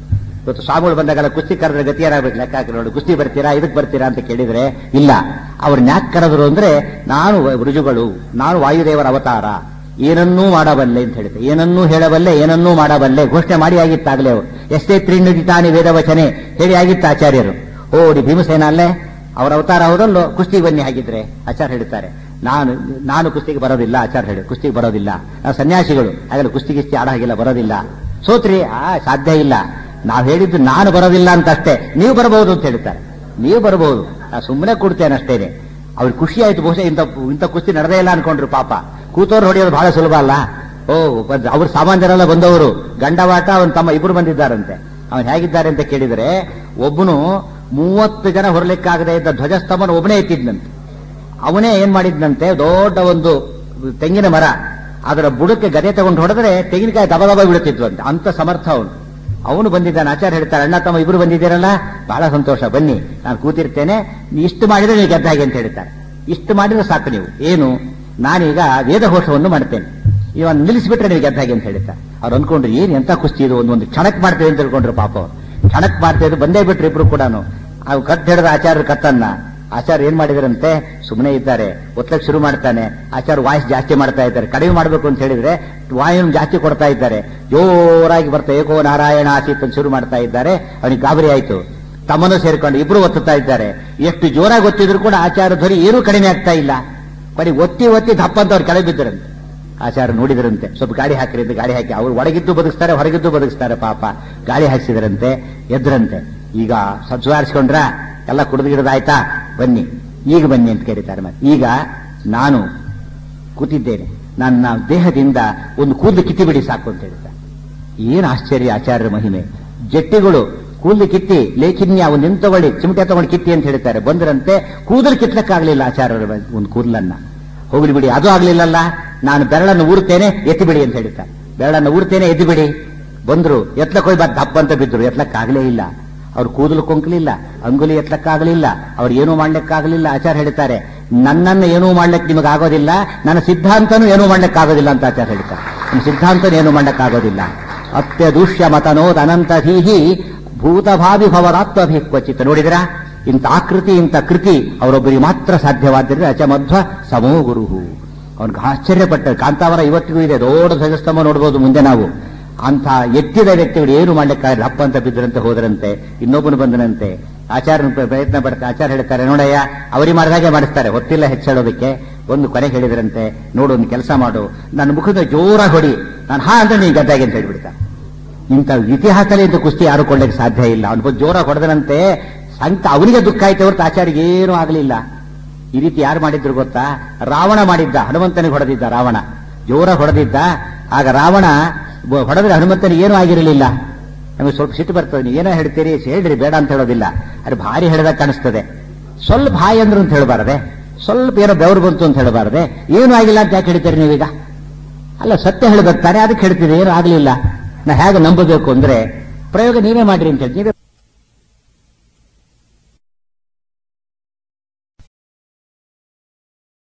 ಇವತ್ತು ಸ್ವಾಮಿಗಳು ಬಂದಾಗೆಲ್ಲ ಕುಸ್ತಿ ಕರೆದ್ರೆ ಗತಿ ಏನಾಗ್ಬೇಕು ಲೆಕ್ಕ ಹಾಕಿ ನೋಡಿ ಕುಸ್ತಿ ಬರ್ತೀರಾ ಇದಕ್ಕೆ ಬರ್ತೀರಾ ಅಂತ ಕೇಳಿದ್ರೆ ಇಲ್ಲ ಅವ್ರನ್ನ ಯಾಕೆ ಕರೆದ್ರು ಅಂದ್ರೆ ನಾನು ರುಜುಗಳು ನಾನು ವಾಯುದೇವರ ಅವತಾರ ಏನನ್ನೂ ಮಾಡಬಲ್ಲೆ ಅಂತ ಹೇಳಿದೆ ಏನನ್ನೂ ಹೇಳಬಲ್ಲೆ ಏನನ್ನೂ ಮಾಡಬಲ್ಲೆ ಘೋಷಣೆ ಮಾಡಿ ಆಗಿತ್ತಾಗಲೇ ಅವರು ಎಷ್ಟೇ ತ್ರಿನುಡಿತಾನಿ ವೇದವಚನೆ ಹೇಳಿ ಆಗಿತ್ತು ಆಚಾರ್ಯರು ಓ ಡಿ ಭೀಮಸೇನ ಅಲ್ಲೇ ಅವರ ಅವತಾರ ಹೌದಲ್ಲೋ ಕುಸ್ತಿ ಬನ್ನಿ ಹಾಗಿದ್ರೆ ಆಚಾರ್ಯ ಹೇಳ್ತಾರೆ ನಾನು ನಾನು ಕುಸ್ತಿಗೆ ಬರೋದಿಲ್ಲ ಆಚಾರ್ಯ ಹೇಳಿ ಕುಸ್ತಿಗೆ ಬರೋದಿಲ್ಲ ನಾವು ಸನ್ಯಾಸಿಗಳು ಹಾಗಲ್ಲ ಕುಸ್ತಿ ಗಿಸ್ತಿ ಆಡ ಹಾಗಿಲ್ಲ ಬರೋದಿಲ್ಲ ಸೋತ್ರಿ ಆ ಸಾಧ್ಯ ಇಲ್ಲ ನಾವು ಹೇಳಿದ್ದು ನಾನು ಬರೋದಿಲ್ಲ ಅಂತ ಅಷ್ಟೇ ನೀವು ಬರಬಹುದು ಅಂತ ಹೇಳ್ತಾರೆ ನೀವು ಬರಬಹುದು ನಾನು ಸುಮ್ಮನೆ ಕೊಡ್ತೇನೆ ಅಷ್ಟೇನೆ ಅವ್ರಿಗೆ ಖುಷಿ ಆಯ್ತು ಬಹುಶಃ ಇಂಥ ಇಂಥ ಕುಸ್ತಿ ನಡೆದೇ ಇಲ್ಲ ಅನ್ಕೊಂಡ್ರು ಪಾಪ ಕೂತವ್ರು ಹೊಡೆಯೋದು ಬಹಳ ಸುಲಭ ಅಲ್ಲ ಓ ಬಂದ್- ಅವ್ರ ಸಾಮಾನ್ಯರೆಲ್ಲ ಬಂದವರು ಗಂಡವಾಟ ಅವನ ತಮ್ಮ ಇಬ್ರು ಬಂದಿದ್ದಾರಂತೆ ಅವನು ಹೇಗಿದ್ದಾರೆ ಅಂತ ಕೇಳಿದರೆ ಒಬ್ಬನು ಮೂವತ್ತು ಜನ ಹೊರಲಿಕ್ಕಾಗದೇ ಇದ್ದ ಧ್ವಜಸ್ತಂಭನ ಒಬ್ಬನೇ ಎತ್ತಿದ್ನಂತೆ ಅವನೇ ಏನ್ ಮಾಡಿದ್ನಂತೆ ದೊಡ್ಡ ಒಂದು ತೆಂಗಿನ ಮರ ಅದರ ಬುಡಕ್ಕೆ ಗದೆ ತಗೊಂಡು ಹೊಡೆದ್ರೆ ತೆಂಗಿನಕಾಯಿ ದಬ ದಬ ಬೀಳುತ್ತಿದ್ವು ಅಂತ ಅಂತ ಸಮರ್ಥ ಅವನು ಅವನು ಬಂದಿದ್ದಾನೆ ಆಚಾರ್ಯ ಹೇಳ್ತಾರೆ ಅಣ್ಣ ತಮ್ಮ ಇಬ್ರು ಬಂದಿದ್ದೀರಲ್ಲ ಬಹಳ ಸಂತೋಷ ಬನ್ನಿ ನಾನು ಕೂತಿರ್ತೇನೆ ನೀ ಇಷ್ಟು ಮಾಡಿದ್ರೆ ನೀವು ಗೆದ್ದ ಹಾಗೆ ಅಂತ ಹೇಳ್ತಾರೆ ಇಷ್ಟು ಮಾಡಿದ್ರೆ ಸಾಕು ನೀವು ಏನು ನಾನೀಗ ವೇದಘೋಷವನ್ನು ಮಾಡ್ತೇನೆ ಇವನ್ ನಿಲ್ಲಿಸ್ಬಿಟ್ರೆ ನೀವು ಗೆದ್ದ ಹಾಗೆ ಅಂತ ಹೇಳ್ತಾರೆ ಅವ್ರು ಅನ್ಕೊಂಡ್ರು ಏನ್ ಎಂತ ಕುಸ್ತಿ ಇದು ಒಂದೊಂದು ಕ್ಷಣಕ್ ಮಾಡ್ತೇವೆ ಅಂತ ತಿಳ್ಕೊಂಡ್ರು ಪಾಪ ಅವ್ರು ಕ್ಷಣಕ್ ಮಾಡ್ತೇವೆ ಬಂದೇ ಬಿಟ್ರು ಇಬ್ರು ಕೂಡ ಅವು ಕಟ್ ಹಿಡಿದ ಆಚಾರ್ಯರ ಕತ್ತನ್ನ ಆಚಾರ್ಯ ಏನ್ ಮಾಡಿದ್ರಂತೆ ಸುಮ್ಮನೆ ಇದ್ದಾರೆ ಒತ್ತಕ್ಕೆ ಶುರು ಮಾಡ್ತಾನೆ ಆಚಾರ್ಯ ವಾಯ್ಸ್ ಜಾಸ್ತಿ ಮಾಡ್ತಾ ಇದ್ದಾರೆ ಕಡಿಮೆ ಮಾಡಬೇಕು ಅಂತ ಹೇಳಿದ್ರೆ ವಾಯು ಜಾಸ್ತಿ ಕೊಡ್ತಾ ಇದ್ದಾರೆ ಜೋರಾಗಿ ಬರ್ತಾ ಏಕೋ ನಾರಾಯಣ ಆಸೀತ್ ಅಂತ ಶುರು ಮಾಡ್ತಾ ಇದ್ದಾರೆ ಅವನಿಗೆ ಗಾಬರಿ ಆಯ್ತು ತಮ್ಮನ್ನು ಸೇರ್ಕೊಂಡು ಇಬ್ರು ಒತ್ತುತ್ತಾ ಇದ್ದಾರೆ ಎಷ್ಟು ಜೋರಾಗಿ ಒತ್ತಿದ್ರು ಕೂಡ ಆಚಾರ ಧ್ವನಿ ಏನೂ ಕಡಿಮೆ ಆಗ್ತಾ ಇಲ್ಲ ಬರೀ ಒತ್ತಿ ಒತ್ತಿ ದಪ್ಪ ಅಂತ ಅವ್ರು ಕೆಳಗೆ ಬಿದ್ದರಂತೆ ಆಚಾರ್ಯ ನೋಡಿದ್ರಂತೆ ಸ್ವಲ್ಪ ಗಾಡಿ ಹಾಕಿರಿ ಅಂತ ಗಾಡಿ ಹಾಕಿ ಅವ್ರು ಒಳಗಿದ್ದು ಬದುಕಿಸ್ತಾರೆ ಹೊರಗಿದ್ದು ಬದುಕಿಸ್ತಾರೆ ಪಾಪ ಗಾಳಿ ಹಾಕಿಸಿದ್ರಂತೆ ಎದ್ರಂತೆ ಈಗ ಸುಧಾರಿಸ್ಕೊಂಡ್ರ ಎಲ್ಲ ಕುಡಿದು ಗಿಡದಾಯ್ತಾ ಬನ್ನಿ ಈಗ ಬನ್ನಿ ಅಂತ ಕರೀತಾರೆ ಮತ್ತೆ ಈಗ ನಾನು ಕೂತಿದ್ದೇನೆ ನನ್ನ ದೇಹದಿಂದ ಒಂದು ಕೂದಲು ಕಿತ್ತಿ ಬಿಡಿ ಸಾಕು ಅಂತ ಹೇಳ್ತಾರೆ ಏನ್ ಆಶ್ಚರ್ಯ ಆಚಾರ್ಯರ ಮಹಿಮೆ ಜಟ್ಟಿಗಳು ಕೂದಲು ಕಿತ್ತಿ ಲೇಖಿನ್ಯ ಒಂದು ನಿಂತು ತಗೊಳ್ಳಿ ಚಿಮಟೆ ತಗೊಂಡು ಕಿತ್ತಿ ಅಂತ ಹೇಳ್ತಾರೆ ಬಂದ್ರಂತೆ ಕೂದಲು ಕಿತ್ಲಕ್ಕಾಗ್ಲಿಲ್ಲ ಆಚಾರ್ಯರ ಒಂದು ಕೂದಲನ್ನ ಹೋಗ್ಲಿ ಬಿಡಿ ಅದು ಆಗ್ಲಿಲ್ಲಲ್ಲ ನಾನು ಬೆರಳನ್ನು ಊರ್ತೇನೆ ಎತ್ತಿ ಬಿಡಿ ಅಂತ ಹೇಳ್ತಾರೆ ಬೆರಳನ್ನು ಊರ್ತೇನೆ ಎದ್ದು ಬಿಡಿ ಬಂದ್ರು ಎತ್ಲಕ್ ಹೋಗಿ ಬತ್ ದಪ್ಪ ಅಂತ ಬಿದ್ರು ಎತ್ಲಕ್ಕಾಗ್ಲೇ ಇಲ್ಲ ಅವ್ರು ಕೂದಲು ಕೊಂಕಲಿಲ್ಲ ಅಂಗುಲಿ ಎತ್ಲಕ್ಕಾಗಲಿಲ್ಲ ಅವ್ರು ಏನೂ ಮಾಡ್ಲಿಕ್ಕಾಗಲಿಲ್ಲ ಆಚಾರ ಹೇಳ್ತಾರೆ ನನ್ನನ್ನು ಏನೂ ಮಾಡ್ಲಿಕ್ಕೆ ನಿಮಗೆ ಆಗೋದಿಲ್ಲ ನನ್ನ ಸಿದ್ಧಾಂತನೂ ಏನೂ ಮಾಡ್ಲಿಕ್ಕಾಗೋದಿಲ್ಲ ಅಂತ ಆಚಾರ ಹೇಳ್ತಾರೆ ನಿಮ್ಮ ಸಿದ್ಧಾಂತನೂ ಏನೂ ಮಾಡ್ಲಿಕ್ಕಾಗೋದಿಲ್ಲ ಅತ್ಯದೂಷ್ಯ ಮತನೋದ್ ಅನಂತ ಧೀಹಿ ಭೂತಭಾವಿ ಭವರಾತ್ಮಭಿ ಕ್ವಚಿತ್ ನೋಡಿದ್ರ ಇಂಥ ಆಕೃತಿ ಇಂಥ ಕೃತಿ ಅವರೊಬ್ಬರಿಗೆ ಮಾತ್ರ ಸಾಧ್ಯವಾದ್ದರಿಂದ ಅಚಮಧ್ವ ಸಮೋ ಗುರುಹು ಅವನಿಗೆ ಆಶ್ಚರ್ಯಪಟ್ಟ ಕಾಂತಾವರ ಇವತ್ತಿಗೂ ಇದೆ ದೊಡ್ಡ ಧ್ವಜಸ್ತಂಭ ನೋಡ್ಬೋದು ಮುಂದೆ ನಾವು ಅಂತ ಎತ್ತಿದ ವ್ಯಕ್ತಿಗಳು ಏನು ಮಾಡ್ಲಿಕ್ಕಾಗಲ್ಲ ಹಪ್ಪ ಅಂತ ಬಿದ್ದರಂತೆ ಹೋದರಂತೆ ಇನ್ನೊಬ್ಬನು ಬಂದನಂತೆ ಆಚಾರ್ಯನ ಪ್ರ- ಪ್ರಯತ್ನ ಪಡ್ತಾರೆ ಆಚಾರ್ಯ ಹೇಳ್ತಾರೆ ನೋಡಯ್ಯ ಅವರಿಗೆ ಮಾಡಿದಾಗೆ ಮಾಡಿಸ್ತಾರೆ ಹೊತ್ತಿಲ್ಲ ಹೆಚ್ಚಳೋದಕ್ಕೆ ಒಂದು ಕೊನೆ ಹೇಳಿದ್ರಂತೆ ನೋಡು ಒಂದು ಕೆಲಸ ಮಾಡು ನನ್ನ ಮುಖದ ಜೋರಾಗಿ ಹೊಡಿ ನಾನು ಹಾ ಅಂದ್ರೆ ನೀನು ಗದ್ದಾಗೆ ಅಂತ ಹೇಳ್ಬಿಡ್ತಾರೆ ಇಂಥ ಇತಿಹಾಸದಲ್ಲಿ ಇಂಥ ಕುಸ್ತಿ ಯಾರು ಕೊಳ್ಳಕ್ಕೆ ಸಾಧ್ಯ ಇಲ್ಲ ಅವನು ಜೋರಾಗಿ ಹೊಡೆದನಂತೆ ಸಂತ ಅವನಿಗೆ ದುಃಖ ಆಯ್ತು ಹೊರತು ಆಚಾರ್ಯಗೆ ಏನೂ ಆಗಲಿಲ್ಲ ಈ ರೀತಿ ಯಾರು ಮಾಡಿದ್ರು ಗೊತ್ತಾ ರಾವಣ ಮಾಡಿದ್ದ ಹನುಮಂತನಿಗೆ ಹೊಡೆದಿದ್ದ ರಾವಣ ಜೋರಾಗಿ ಹೊಡೆದಿದ್ದ ಆಗ ರಾವಣ ಬ- ಹೊಡೆದ್ರೆ ಹನುಮಂತನಿಗೆ ಏನೂ ಆಗಿರಲಿಲ್ಲ ನಮಗೆ ಸ್ವಲ್ಪ ಸಿಟ್ಟು ಬರ್ತದೆ ನೀವು ಏನೋ ಹೇಳ್ತೀರಿ ಹೇಳ್ರಿ ಬೇಡ ಅಂತ ಹೇಳೋದಿಲ್ಲ ಅದು ಭಾರಿ ಹೇಳಿದಾಗ ಕಾಣಿಸ್ತದೆ ಸ್ವಲ್ಪ ಹಾಯ್ ಅಂದ್ರು ಅಂತ ಹೇಳಬಾರದೆ ಸ್ವಲ್ಪ ಏನೋ ಬೆವರು ಬಂತು ಅಂತ ಹೇಳಬಾರದೆ ಏನೂ ಆಗಿಲ್ಲ ಅಂತ ಯಾಕೆ ಹೇಳ್ತೀರಿ ನೀವೀಗ ಅಲ್ಲ ಸತ್ಯ ಹೇಳ್ಬೇಕು ತಾನೇ ಅದಕ್ಕೆ ಹೇಳ್ತೀರಿ ಏನೂ ಆಗ್ಲಿಲ್ಲ ನಾ ಹೇಗೆ ನಂಬಬೇಕು ಅಂದ್ರೆ ಪ್ರಯೋಗ ನೀವೇ ಮಾಡ್ರಿ ಅಂತ ಹೇಳಿ ನೀವೇ